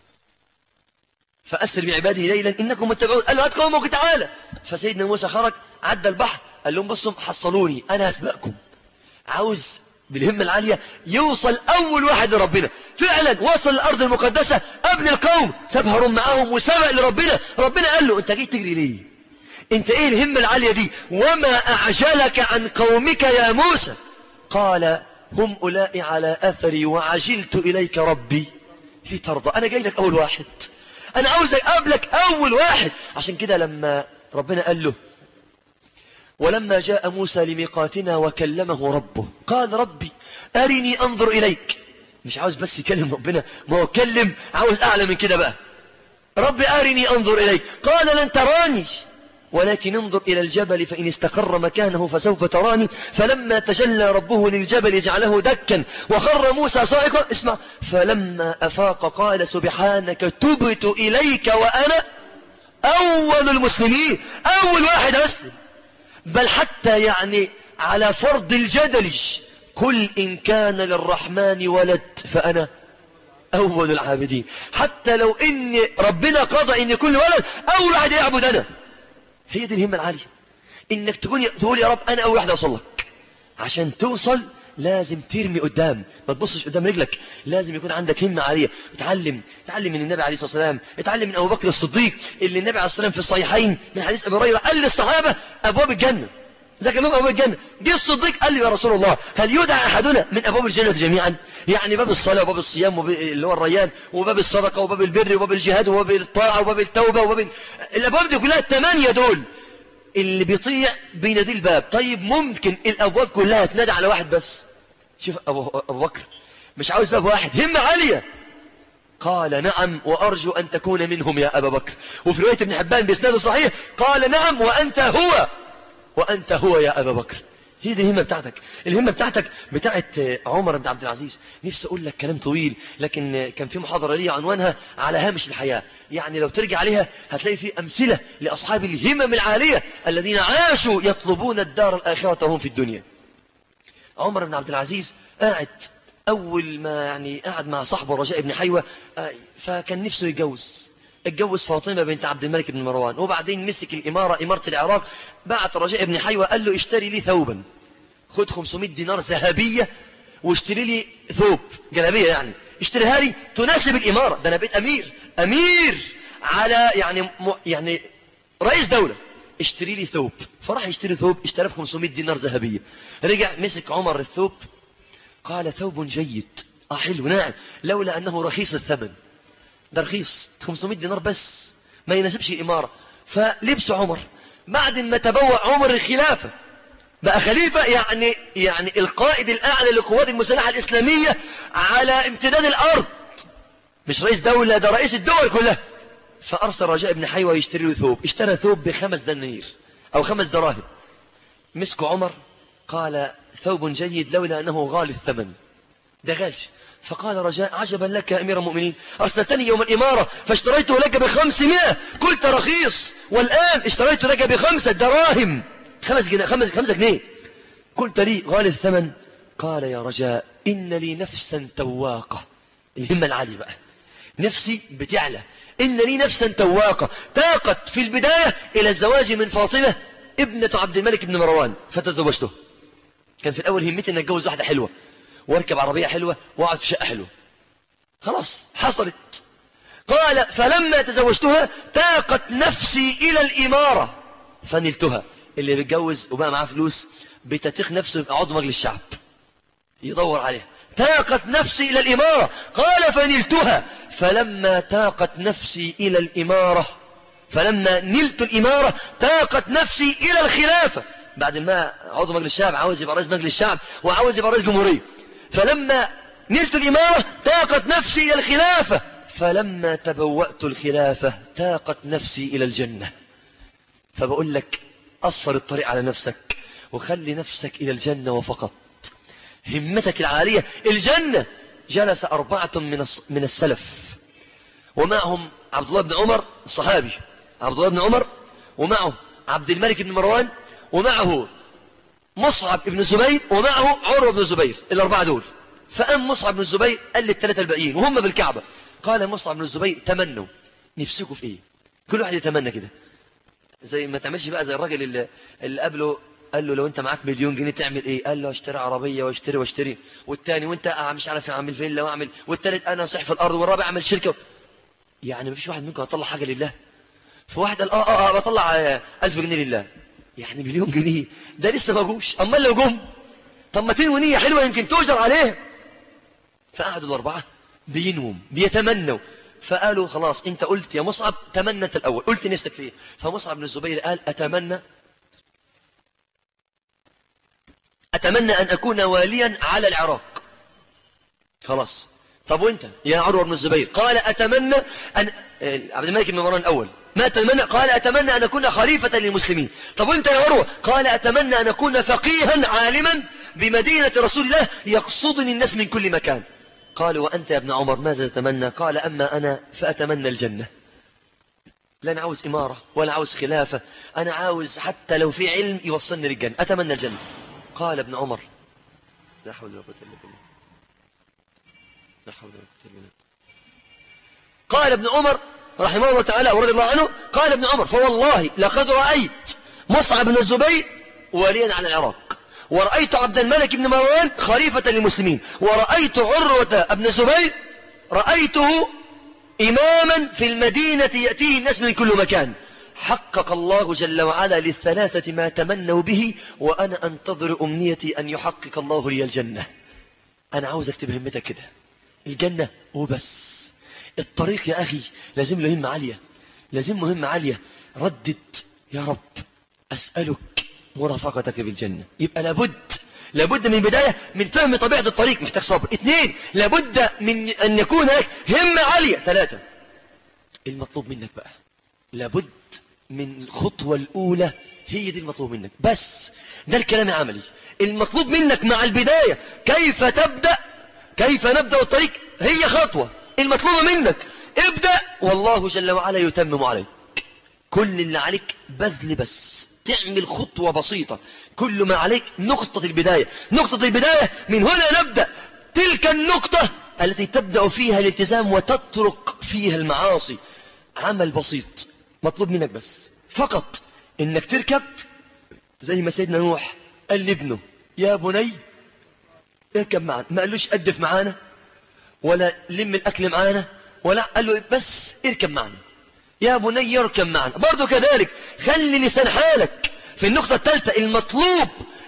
فأسر بعباده ليلا إنكم متبعون قال له هات قومك وتعالى فسيدنا موسى خرج عدى البحر قال لهم بصوا حصلوني أنا هسبقكم عاوز بالهمة العالية يوصل أول واحد لربنا فعلا وصل الأرض المقدسة ابن القوم سبهروا معاهم وسبق لربنا ربنا قال له أنت جاي تجري ليه أنت إيه الهمة العالية دي وما أعجلك عن قومك يا موسى قال هم أولئك على أثري وعجلت إليك ربي لترضى أنا جاي لك أول واحد أنا عاوز أقابلك أول واحد عشان كده لما ربنا قال له ولما جاء موسى لميقاتنا وكلمه ربه قال ربي أرني أنظر إليك مش عاوز بس يكلم ربنا ما هو كلم عاوز أعلى من كده بقى ربي أرني أنظر إليك قال لن تراني ولكن انظر إلى الجبل فإن استقر مكانه فسوف تراني فلما تجلى ربه للجبل جعله دكا وخر موسى صائقا اسمع فلما أفاق قال سبحانك تبت إليك وأنا أول المسلمين أول واحد أسلم بل حتى يعني على فرض الجدل قل إن كان للرحمن ولد فأنا أول العابدين حتى لو إن ربنا قضى إن كل ولد أول واحد يعبد أنا هي دي الهمة العالية إنك تقول تقول يا رب أنا أول واحد أوصل لك عشان توصل لازم ترمي قدام ما تبصش قدام رجلك لازم يكون عندك همة عالية اتعلم اتعلم من النبي عليه الصلاة والسلام اتعلم من أبو بكر الصديق اللي النبي عليه الصلاة والسلام في الصحيحين من حديث أبي هريرة قال للصحابة أبواب الجنة ذكر لهم أبواب الجنة جه الصديق قال لي يا رسول الله هل يدعى أحدنا من أبواب الجنة جميعا يعني باب الصلاة وباب الصيام وباب اللي هو الريان وباب الصدقة وباب البر وباب الجهاد وباب الطاعة وباب التوبة وباب الأبواب دي كلها الثمانية دول اللي بيطيع بينادي الباب طيب ممكن الأبواب كلها تنادى على واحد بس شوف أبو, أبو بكر مش عاوز باب واحد همة عالية قال نعم وأرجو أن تكون منهم يا أبا بكر وفي رواية ابن حبان بإسناد صحيح قال نعم وأنت هو وأنت هو يا أبا بكر هي دي الهمة بتاعتك الهمة بتاعتك بتاعت عمر بن عبد العزيز نفسي أقول لك كلام طويل لكن كان في محاضرة لي عنوانها على هامش الحياة يعني لو ترجع عليها هتلاقي في أمثلة لأصحاب الهمم العالية الذين عاشوا يطلبون الدار الآخرة وهم في الدنيا عمر بن عبد العزيز قاعد أول ما يعني قاعد مع صاحبه رجاء بن حيوة فكان نفسه يتجوز اتجوز فاطمة بنت عبد الملك بن مروان وبعدين مسك الإمارة إمارة العراق بعت رجاء بن حيوة قال له اشتري لي ثوبا خد 500 دينار ذهبية واشتري لي ثوب جلابية يعني اشتريها لي تناسب الإمارة ده أنا بقيت أمير أمير على يعني م... يعني رئيس دولة اشتري لي ثوب فراح يشتري ثوب اشترى ب 500 دينار ذهبية رجع مسك عمر الثوب قال ثوب جيد اه حلو نعم لولا أنه رخيص الثمن ده رخيص 500 دينار بس ما يناسبش الإمارة فلبس عمر بعد ما تبوأ عمر الخلافة بقى خليفة يعني يعني القائد الأعلى للقوات المسلحة الإسلامية على امتداد الأرض مش رئيس دولة ده رئيس الدول كلها فأرسل رجاء بن حيوة يشتري له ثوب اشترى ثوب بخمس دنانير أو خمس دراهم مسك عمر قال ثوب جيد لولا أنه غالي الثمن ده غالش فقال رجاء عجبا لك يا أمير المؤمنين أرسلتني يوم الإمارة فاشتريته لك بخمسمائة قلت رخيص والآن اشتريته لك بخمسة دراهم خمس جنيه خمس خمسة جنيه قلت لي غالي الثمن قال يا رجاء إن لي نفسا تواقة الهمة العالية بقى نفسي بتعلى إن لي نفسا تواقة تاقت في البداية إلى الزواج من فاطمة ابنة عبد الملك بن مروان فتزوجته كان في الأول همتي أن أتجوز واحدة حلوة واركب عربية حلوة واقعد في شقة حلوة خلاص حصلت قال فلما تزوجتها تاقت نفسي إلى الإمارة فنلتها اللي بيتجوز وبقى معاه فلوس بتتيق نفسه يبقى عضو مجلس الشعب يدور عليها تاقت نفسي إلى الإمارة قال فنلتها فلما تاقت نفسي إلى الإمارة فلما نلت الإمارة تاقت نفسي إلى الخلافة بعد ما عضو مجلس الشعب عاوز يبقى رئيس مجلس الشعب وعاوز يبقى رئيس جمهورية فلما نلت الإمارة تاقت نفسي إلى الخلافة فلما تبوأت الخلافة تاقت نفسي إلى الجنة فبقول لك أصر الطريق على نفسك وخلي نفسك إلى الجنة وفقط همتك العالية الجنة جلس أربعة من من السلف ومعهم عبد الله بن عمر الصحابي عبد الله بن عمر ومعه عبد الملك بن مروان ومعه مصعب بن زبير ومعه عروة بن زبير الأربعة دول فأم مصعب بن زبير قال للثلاثة الباقيين وهم في الكعبة قال مصعب بن زبير تمنوا نفسكم في ايه كل واحد يتمنى كده زي ما تعملش بقى زي الراجل اللي, اللي قبله قال له لو انت معاك مليون جنيه تعمل ايه قال له اشتري عربية واشتري واشتري والتاني وانت مش عارف اعمل فيلا واعمل والتالت انا صح في الارض والرابع اعمل شركة يعني مفيش واحد منكم هيطلع حاجة لله فواحد قال اه اه, آه بطلع ألف جنيه لله يعني مليون جنيه ده لسه ما جوش امال لو جم طب ما تنوي نية حلوة يمكن تؤجر عليه فقعدوا الأربعة بينوم بيتمنوا فقالوا خلاص انت قلت يا مصعب تمنى انت الأول قلت نفسك فيه فمصعب بن الزبير قال أتمنى أتمنى أن أكون واليا على العراق خلاص طب وانت يا عروة بن الزبير قال أتمنى أن عبد الملك بن مروان الأول ما أتمنى قال أتمنى أن أكون خليفة للمسلمين طب وانت يا عروة قال أتمنى أن أكون فقيها عالما بمدينة رسول الله يقصدني الناس من كل مكان قال وأنت يا ابن عمر ماذا تتمنى قال أما أنا فأتمنى الجنة لا أنا عاوز إمارة ولا عاوز خلافة أنا عاوز حتى لو في علم يوصلني للجنة أتمنى الجنة قال ابن عمر لا حول ولا قوة إلا بالله لا حول ولا قوة إلا بالله قال ابن عمر رحمه الله تعالى ورضي الله عنه قال ابن عمر فوالله لقد رأيت مصعب بن الزبير واليا على العراق ورأيت عبد الملك بن مروان خليفة للمسلمين ورأيت عروة بن الزبير رأيته إماما في المدينة يأتيه الناس من كل مكان حقق الله جل وعلا للثلاثة ما تمنوا به وأنا أنتظر أمنيتي أن يحقق الله لي الجنة أنا عاوز أكتب همتك كده الجنة وبس الطريق يا أخي لازم له همة عالية لازم مهمة عالية ردد يا رب أسألك مرافقتك في الجنة يبقى لابد لابد من بداية من فهم طبيعة الطريق محتاج صبر اثنين لابد من أن يكون هناك همة عالية ثلاثة المطلوب منك بقى لابد من الخطوة الأولى هي دي المطلوب منك بس ده الكلام العملي المطلوب منك مع البداية كيف تبدأ كيف نبدأ الطريق هي خطوة المطلوب منك ابدأ والله جل وعلا يتمم عليك كل اللي عليك بذل بس تعمل خطوة بسيطة كل ما عليك نقطة البداية نقطة البداية من هنا نبدأ تلك النقطة التي تبدأ فيها الالتزام وتترك فيها المعاصي عمل بسيط مطلوب منك بس فقط انك تركب زي ما سيدنا نوح قال لابنه يا بني اركب معنا ما قالوش أدف معانا ولا لم الأكل معانا ولا قال له بس اركب معنا يا بني اركب معنا برضو كذلك خلي لسان حالك في النقطة الثالثة المطلوب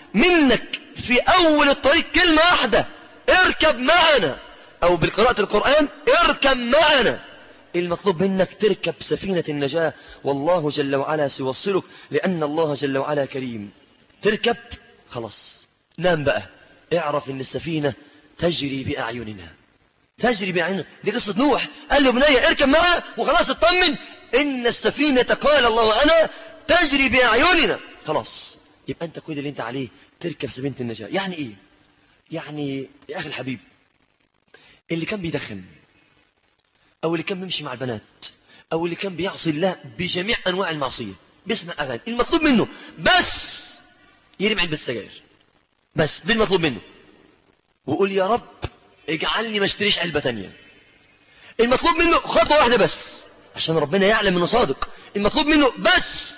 منك في أول الطريق كلمة واحدة اركب معنا أو بالقراءة القرآن اركب معنا المطلوب منك تركب سفينة النجاة والله جل وعلا سيوصلك لأن الله جل وعلا كريم تركب خلاص نام بقى اعرف ان السفينة تجري بأعيننا تجري بأعيننا دي قصة نوح قال له بنية اركب معها وخلاص اطمن إن السفينة قال الله عنها تجري بأعيننا خلاص يبقى أنت كل اللي أنت عليه تركب سفينة النجاة يعني إيه يعني يا أخي الحبيب اللي كان بيدخن أو اللي كان بيمشي مع البنات أو اللي كان بيعصي الله بجميع أنواع المعصية بيسمع أغاني المطلوب منه بس يرمي علبة السجاير بس ده المطلوب منه وقول يا رب اجعلني ما اشتريش علبة تانية المطلوب منه خطوة واحدة بس عشان ربنا يعلم انه صادق المطلوب منه بس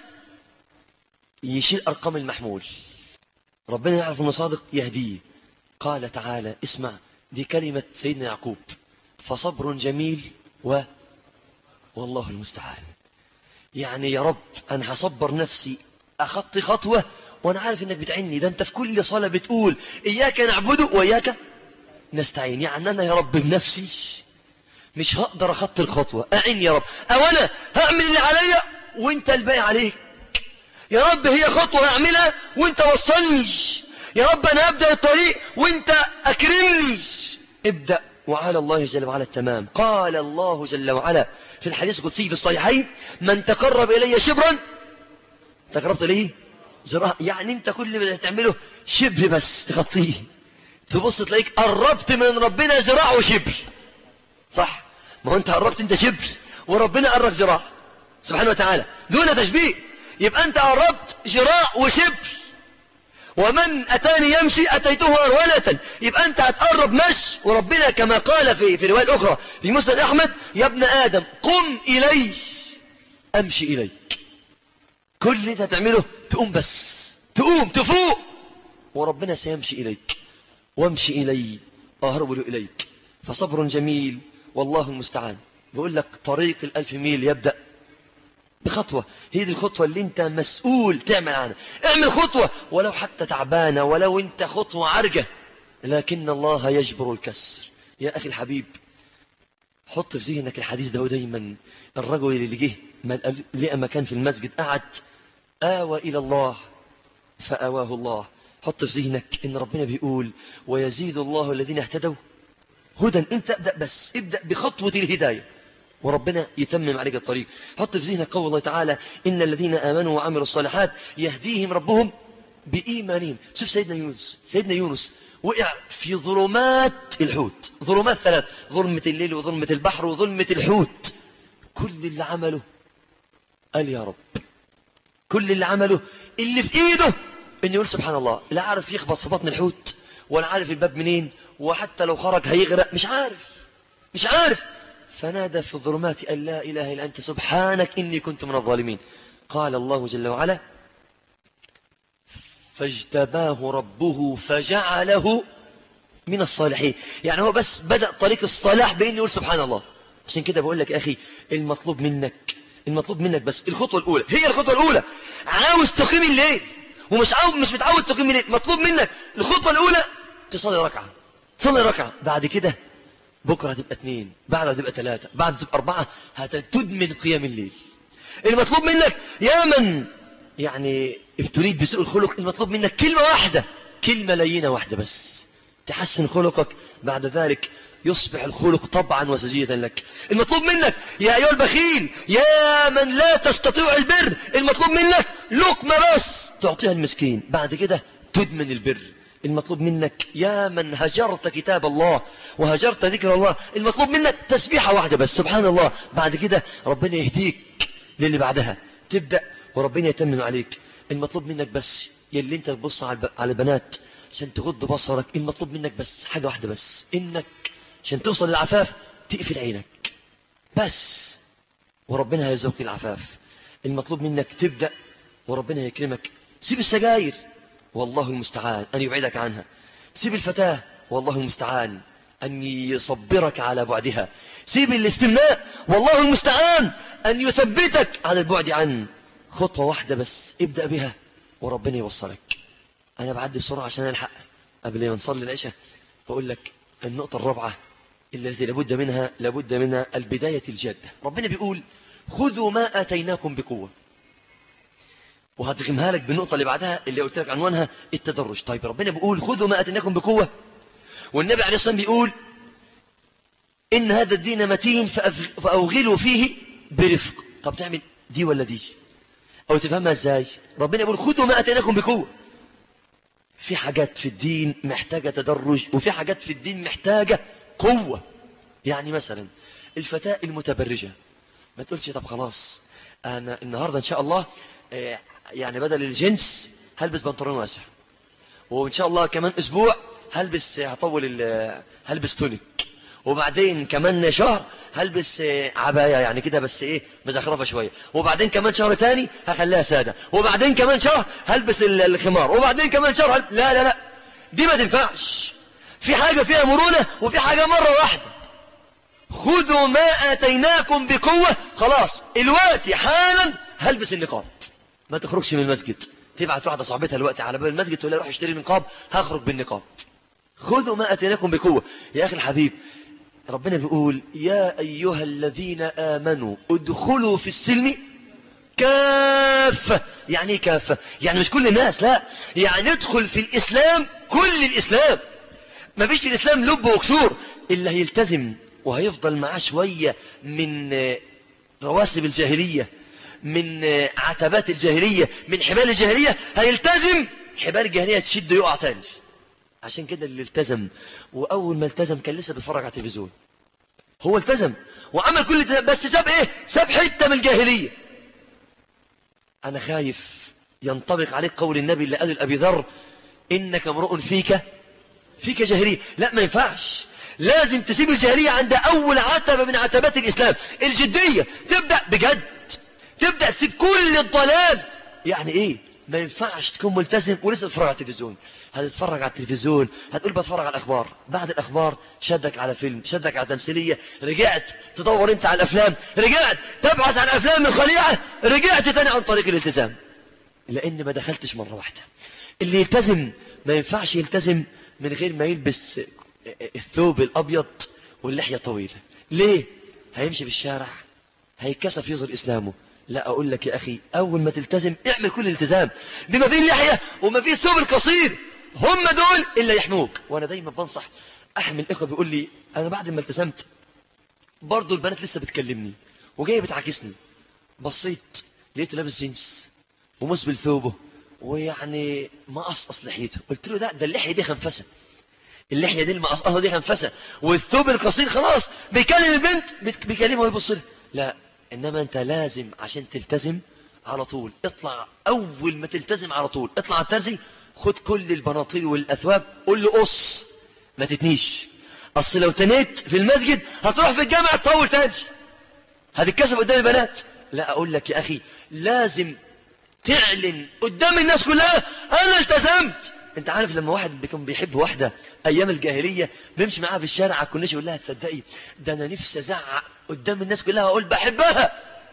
يشيل أرقام المحمول ربنا يعرف انه صادق يهديه قال تعالى اسمع دي كلمة سيدنا يعقوب فصبر جميل و والله المستعان يعني يا رب أنا هصبر نفسي أخطي خطوة وأنا عارف إنك بتعني ده أنت في كل صلاة بتقول إياك نعبد وإياك نستعين يعني أنا يا رب بنفسي مش هقدر أخطي الخطوة أعين يا رب أو أنا هعمل اللي عليا وانت الباقي عليك يا رب هي خطوة أعملها وانت وصلني يا رب أنا أبدأ الطريق وانت أكرمني ابدأ وعلى الله جل وعلا التمام قال الله جل وعلا في الحديث القدسي في الصحيحين من تقرب إلي شبرا تقربت إليه زراعة يعني انت كل اللي تعمله شبر بس تغطيه تبص تلاقيك قربت من ربنا زراع وشبر صح ما هو انت قربت انت شبر وربنا قرب زراع سبحانه وتعالى دون تشبيه يبقى انت قربت زراع وشبر ومن أتاني يمشي أتيته أرولة يبقى أنت هتقرب مش وربنا كما قال في, في رواية أخرى في مسند أحمد يا ابن آدم قم إلي أمشي إليك كل اللي أنت هتعمله تقوم بس تقوم تفوق وربنا سيمشي إليك وامشي إلي أهرب إليك فصبر جميل والله المستعان بيقول لك طريق الألف ميل يبدأ بخطوة هي دي الخطوة اللي انت مسؤول تعمل عنها اعمل خطوة ولو حتى تعبانة ولو انت خطوة عرجة لكن الله يجبر الكسر يا أخي الحبيب حط في ذهنك الحديث ده دايما الرجل اللي جه لقى مكان في المسجد قعد آوى إلى الله فآواه الله حط في ذهنك ان ربنا بيقول ويزيد الله الذين اهتدوا هدى انت ابدأ بس ابدأ بخطوة الهداية وربنا يتمم عليك الطريق حط في ذهنك قول الله تعالى إن الذين آمنوا وعملوا الصالحات يهديهم ربهم بإيمانهم شوف سيدنا يونس سيدنا يونس وقع في ظلمات الحوت ظلمات ثلاث ظلمة الليل وظلمة البحر وظلمة الحوت كل اللي عمله قال يا رب كل اللي عمله اللي في ايده انه يقول سبحان الله لا عارف يخبط في بطن الحوت ولا عارف الباب منين وحتى لو خرج هيغرق مش عارف مش عارف فنادى في الظلمات أن لا إله إلا أنت سبحانك إني كنت من الظالمين قال الله جل وعلا فاجتباه ربه فجعله من الصالحين يعني هو بس بدأ طريق الصلاح بإنه يقول سبحان الله عشان كده بقول لك يا أخي المطلوب منك المطلوب منك بس الخطوة الأولى هي الخطوة الأولى عاوز تقيم الليل ومش عاوز مش متعود تقيم الليل مطلوب منك الخطوة الأولى تصلي ركعة تصلي ركعة بعد كده بكرة هتبقى اثنين بعد هتبقى ثلاثة بعد تبقى أربعة هتدمن قيام الليل المطلوب منك يا من يعني ابتليت بسوء الخلق المطلوب منك كلمة واحدة كلمة لينة واحدة بس تحسن خلقك بعد ذلك يصبح الخلق طبعا وسجية لك المطلوب منك يا أيها البخيل يا من لا تستطيع البر المطلوب منك لقمة بس تعطيها المسكين بعد كده تدمن البر المطلوب منك يا من هجرت كتاب الله وهجرت ذكر الله المطلوب منك تسبيحة واحدة بس سبحان الله بعد كده ربنا يهديك للي بعدها تبدأ وربنا يتمم عليك المطلوب منك بس يلي انت تبص على البنات عشان تغض بصرك المطلوب منك بس حاجة واحدة بس انك عشان توصل للعفاف تقفل عينك بس وربنا هيرزقك العفاف المطلوب منك تبدأ وربنا يكرمك سيب السجاير والله المستعان أن يبعدك عنها سيب الفتاة والله المستعان أن يصبرك على بعدها سيب الاستمناء والله المستعان أن يثبتك على البعد عنه خطوة واحدة بس ابدأ بها وربنا يوصلك أنا بعدي بسرعة عشان ألحق قبل ما نصلي العشاء بقول لك النقطة الرابعة التي لابد منها لابد منها البداية الجادة ربنا بيقول خذوا ما آتيناكم بقوة وهتغمها لك بالنقطة اللي بعدها اللي قلت لك عنوانها التدرج طيب ربنا بيقول خذوا ما أتناكم بقوة والنبي عليه الصلاة بيقول إن هذا الدين متين فأوغلوا فيه برفق طب تعمل دي ولا دي أو تفهمها إزاي ربنا يقول خذوا ما أتناكم بقوة في حاجات في الدين محتاجة تدرج وفي حاجات في الدين محتاجة قوة يعني مثلا الفتاة المتبرجة ما تقولش طب خلاص أنا النهاردة إن شاء الله يعني بدل الجنس هلبس بنطلون واسع وإن شاء الله كمان أسبوع هلبس هطول هلبس تونيك وبعدين كمان شهر هلبس عباية يعني كده بس ايه مزخرفة شوية وبعدين كمان شهر تاني هخليها سادة وبعدين كمان شهر هلبس الخمار وبعدين كمان شهر هلبس لا لا لا دي ما تنفعش في حاجة فيها مرونة وفي حاجة مرة واحدة خذوا ما آتيناكم بقوة خلاص الوقت حالا هلبس النقاب ما تخرجش من المسجد تبعت واحدة صاحبتها الوقت على باب المسجد تقول لها روح اشتري نقاب هخرج بالنقاب خذوا ما أتيناكم بقوة يا أخي الحبيب ربنا بيقول يا أيها الذين آمنوا ادخلوا في السلم كافة يعني ايه كافة يعني مش كل الناس لا يعني ادخل في الإسلام كل الإسلام ما فيش في الإسلام لب وكسور اللي هيلتزم وهيفضل معاه شوية من رواسب الجاهلية من عتبات الجاهلية من حبال الجاهلية هيلتزم حبال الجاهلية تشد يقع تاني عشان كده اللي التزم وأول ما التزم كان لسه بيتفرج على التلفزيون هو التزم وعمل كل ده بس ساب ايه ساب حتة من الجاهلية أنا خايف ينطبق عليك قول النبي اللي قال لأبي ذر إنك امرؤ فيك فيك جاهلية لا ما ينفعش لازم تسيب الجاهلية عند أول عتبة من عتبات الإسلام الجدية تبدأ بجد تبدأ تسيب كل الضلال يعني ايه ما ينفعش تكون ملتزم ولسه تتفرج على التلفزيون هتتفرج على التلفزيون هتقول بتفرج على الأخبار بعد الأخبار شدك على فيلم شدك على تمثيلية رجعت تدور انت على الأفلام رجعت تبحث عن أفلام الخليعة رجعت تاني عن طريق الالتزام لأن ما دخلتش مرة واحدة اللي يلتزم ما ينفعش يلتزم من غير ما يلبس الثوب الأبيض واللحية الطويلة ليه؟ هيمشي في الشارع هيكسف يظهر إسلامه لا أقول لك يا أخي أول ما تلتزم اعمل كل الالتزام بما فيه اللحية وما فيه الثوب القصير هم دول اللي يحموك وانا دايما بنصح احمل الاخوه بيقول لي انا بعد ما التزمت برضه البنات لسه بتكلمني وجايه بتعاكسني بصيت لقيته لابس جينز ومسبل ثوبه ويعني ما قصقص لحيته قلت له ده ده اللحيه دي خنفسه اللحيه دي المقصقصه دي خنفسه والثوب القصير خلاص بيكلم البنت بيكلمها ويبص لها لا انما انت لازم عشان تلتزم على طول اطلع اول ما تلتزم على طول اطلع على الترزي خد كل البناطيل والاثواب قول له قص ما تتنيش اصل لو تنيت في المسجد هتروح في الجامع تطول تاني هتتكسب قدام البنات لا اقول لك يا اخي لازم تعلن قدام الناس كلها انا التزمت انت عارف لما واحد بيكون بيحب واحدة ايام الجاهلية بيمشي معاها في الشارع على الكورنيش يقول لها تصدقي ده انا نفسي ازعق قدام الناس كلها واقول بحبها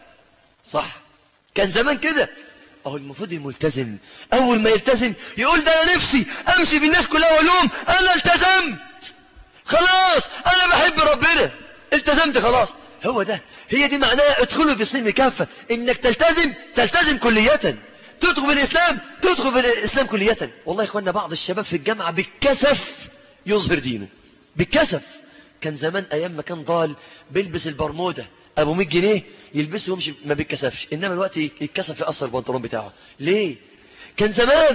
صح كان زمان كده اهو المفروض الملتزم اول ما يلتزم يقول ده انا نفسي امشي في الناس كلها واقول انا التزمت خلاص انا بحب ربنا التزمت خلاص هو ده هي دي معناها ادخلوا في السلم كافة انك تلتزم تلتزم كلية تدخل في الاسلام تدخل في الاسلام كلية والله يا اخوانا بعض الشباب في الجامعة بالكسف يظهر دينه بالكسف كان زمان ايام ما كان ضال بيلبس البرمودة ابو 100 جنيه يلبسه ويمشي ما بيتكسفش انما الوقت يتكسف في اثر البنطلون بتاعه ليه كان زمان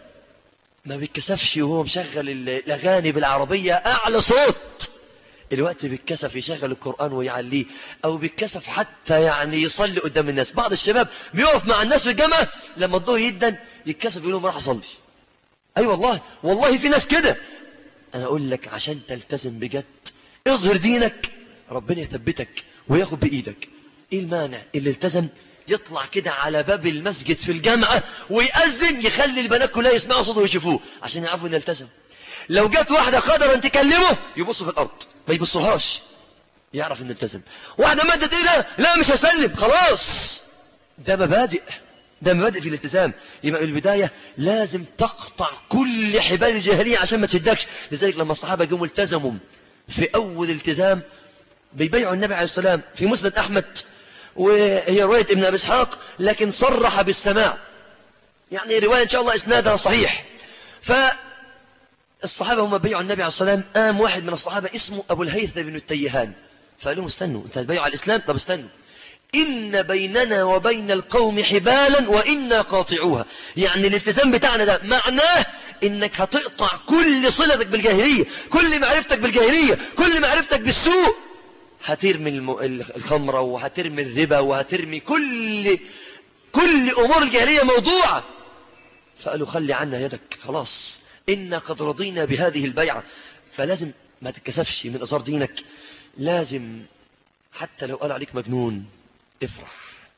ما بيتكسفش وهو مشغل الاغاني بالعربية اعلى صوت الوقت بيتكسف يشغل القرآن ويعليه أو بيتكسف حتى يعني يصلي قدام الناس بعض الشباب بيقف مع الناس في الجامعة لما الظهر يدن يتكسف يقول لهم راح أصلي أي أيوة والله والله في ناس كده أنا أقول لك عشان تلتزم بجد اظهر دينك ربنا يثبتك وياخد بإيدك إيه المانع اللي التزم يطلع كده على باب المسجد في الجامعة ويأذن يخلي البنات كلها يسمعوا صوته ويشوفوه عشان يعرفوا انه التزم لو جت واحدة قدرا تكلمه يبص في الأرض ما يبصلهاش يعرف انه التزم واحدة مادة ايه لا لا مش هسلم خلاص ده مبادئ ده مبادئ في الالتزام يبقى من البداية لازم تقطع كل حبال الجاهلية عشان ما تشدكش لذلك لما الصحابة جم التزموا في أول التزام بيبيعوا النبي عليه السلام في مسند أحمد وهي رواية ابن أبي اسحاق لكن صرح بالسماع يعني رواية إن شاء الله إسنادها صحيح فالصحابة هم بيعوا النبي عليه السلام قام واحد من الصحابة اسمه أبو الهيثم بن التيهان فقال لهم استنوا انت هتبيعوا على الإسلام طب استنوا إن بيننا وبين القوم حبالا وإنا قاطعوها يعني الالتزام بتاعنا ده معناه إنك هتقطع كل صلتك بالجاهلية كل معرفتك بالجاهلية كل معرفتك بالسوء هترمي الخمرة وهترمي الربا وهترمي كل كل أمور الجاهلية موضوعة فقالوا خلي عنا يدك خلاص إنا قد رضينا بهذه البيعة فلازم ما تتكسفش من أثار دينك لازم حتى لو قال عليك مجنون افرح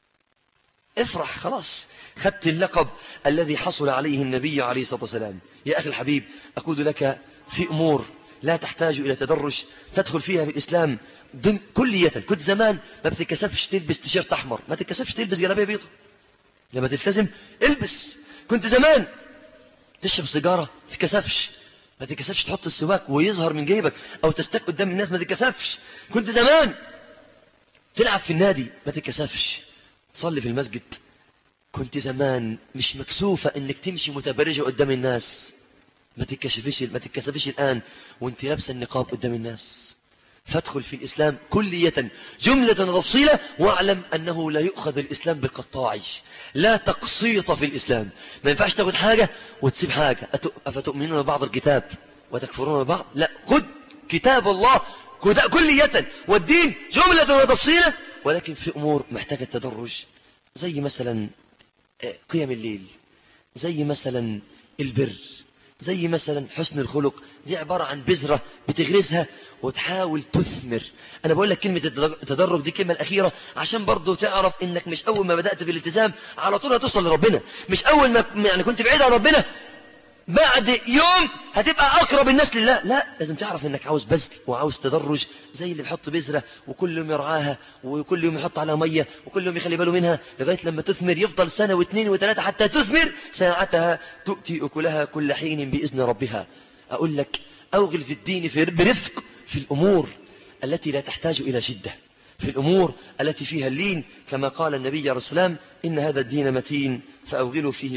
افرح خلاص خدت اللقب الذي حصل عليه النبي عليه الصلاة والسلام يا أخي الحبيب أقول لك في أمور لا تحتاج إلى تدرج تدخل فيها في الإسلام ضمن كلية كنت زمان ما بتتكسفش تلبس تيشيرت أحمر ما تتكسفش تلبس جلابية بيضة لما تلتزم البس كنت زمان تشرب سيجارة ما تتكسفش ما تتكسفش تحط السواك ويظهر من جيبك أو تستك قدام الناس ما تتكسفش كنت زمان تلعب في النادي ما تتكسفش تصلي في المسجد كنت زمان مش مكسوفة انك تمشي متبرجة قدام الناس ما تتكشفيش ما تتكسفيش الآن وانت لابسه النقاب قدام الناس فادخل في الإسلام كلية جملة تفصيلة واعلم أنه لا يؤخذ الإسلام بالقطاع لا تقسيط في الإسلام ما ينفعش تاخد حاجة وتسيب حاجة أفتؤمنون بعض الكتاب وتكفرون بعض لا خد كتاب الله كلية والدين جملة وتفصيلة ولكن في أمور محتاجة تدرج زي مثلا قيم الليل زي مثلا البر زي مثلا حسن الخلق دي عبارة عن بذرة بتغرسها وتحاول تثمر أنا بقول لك كلمة التدرج دي كلمة الأخيرة عشان برضو تعرف إنك مش أول ما بدأت في الالتزام على طول هتوصل لربنا مش أول ما يعني كنت بعيد عن ربنا بعد يوم هتبقى أقرب الناس لله لا لازم تعرف انك عاوز بذل وعاوز تدرج زي اللي بيحط بذرة وكل يوم يرعاها وكل يوم يحط على مية وكل يوم يخلي باله منها لغاية لما تثمر يفضل سنة واثنين وثلاثة حتى تثمر ساعتها تؤتي أكلها كل حين بإذن ربها أقول لك أوغل في الدين في برفق في الأمور التي لا تحتاج إلى شدة في الأمور التي فيها اللين كما قال النبي عليه السلام إن هذا الدين متين فأوغلوا فيه برفق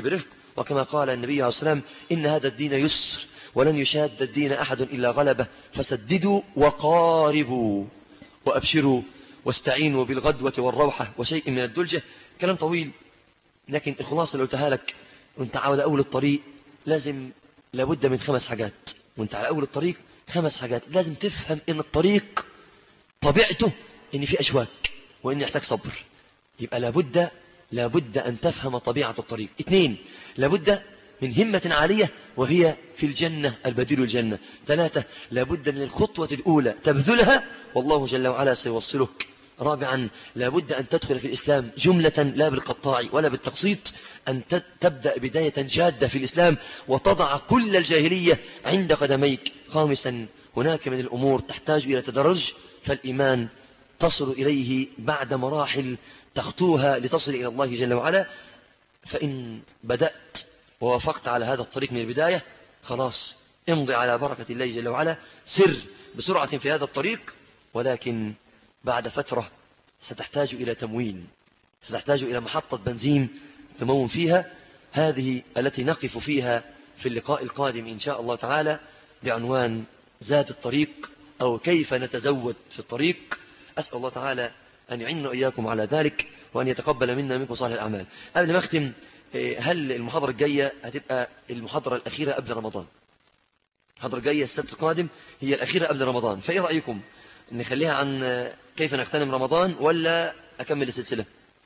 وكما قال النبي عليه الصلاة والسلام إن هذا الدين يسر ولن يشاد الدين أحد إلا غلبه فسددوا وقاربوا وأبشروا واستعينوا بالغدوة والروحة وشيء من الدلجة كلام طويل لكن الخلاصة لو قلتها لك وانت على أول الطريق لازم لابد من خمس حاجات وانت على أول الطريق خمس حاجات لازم تفهم ان الطريق طبيعته ان في أشواك وان يحتاج صبر يبقى لابد لابد أن تفهم طبيعة الطريق اثنين لابد من همة عالية وهي في الجنة البديل الجنة ثلاثة لابد من الخطوة الأولى تبذلها والله جل وعلا سيوصلك رابعا لابد أن تدخل في الإسلام جملة لا بالقطاع ولا بالتقسيط أن تبدأ بداية جادة في الإسلام وتضع كل الجاهلية عند قدميك خامسا هناك من الأمور تحتاج إلى تدرج فالإيمان تصل إليه بعد مراحل تخطوها لتصل إلى الله جل وعلا فإن بدأت ووافقت على هذا الطريق من البداية خلاص امضي على بركة الله جل وعلا سر بسرعة في هذا الطريق ولكن بعد فترة ستحتاج إلى تموين ستحتاج إلى محطة بنزين تمون فيها هذه التي نقف فيها في اللقاء القادم إن شاء الله تعالى بعنوان زاد الطريق أو كيف نتزود في الطريق أسأل الله تعالى أن يعيننا إياكم على ذلك وأن يتقبل منا منكم صالح الأعمال قبل ما أختم إيه، هل المحاضرة الجاية هتبقى المحاضرة الأخيرة قبل رمضان المحاضرة الجاية السبت القادم هي الأخيرة قبل رمضان فإيه رأيكم نخليها عن كيف نغتنم رمضان ولا أكمل السلسلة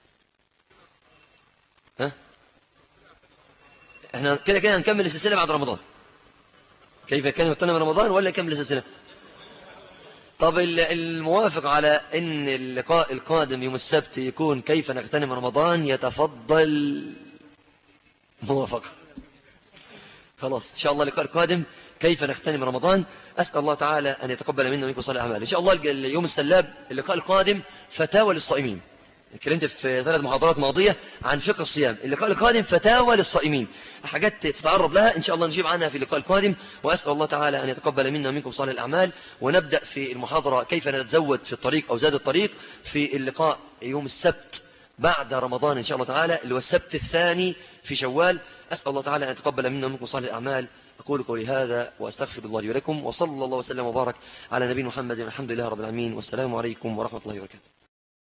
ها احنا كده كده هنكمل السلسلة بعد رمضان كيف كان يغتنم رمضان ولا نكمل السلسلة طب الموافق على ان اللقاء القادم يوم السبت يكون كيف نغتنم رمضان يتفضل موافقة خلاص إن شاء الله اللقاء القادم كيف نغتنم رمضان أسأل الله تعالى أن يتقبل منا ومنكم صالح الأعمال إن شاء الله اليوم السلاب اللقاء القادم فتاوى للصائمين اتكلمت في ثلاث محاضرات ماضية عن فقه الصيام اللقاء القادم فتاوى للصائمين حاجات تتعرض لها إن شاء الله نجيب عنها في اللقاء القادم وأسأل الله تعالى أن يتقبل منا ومنكم صالح الأعمال ونبدأ في المحاضرة كيف نتزود في الطريق أو زاد الطريق في اللقاء يوم السبت بعد رمضان إن شاء الله تعالى اللي هو السبت الثاني في شوال أسأل الله تعالى أن يتقبل منا ومنكم صالح الأعمال أقول قولي هذا وأستغفر الله لي ولكم وصلى الله وسلم وبارك على نبي محمد والحمد لله رب العالمين والسلام عليكم ورحمة الله وبركاته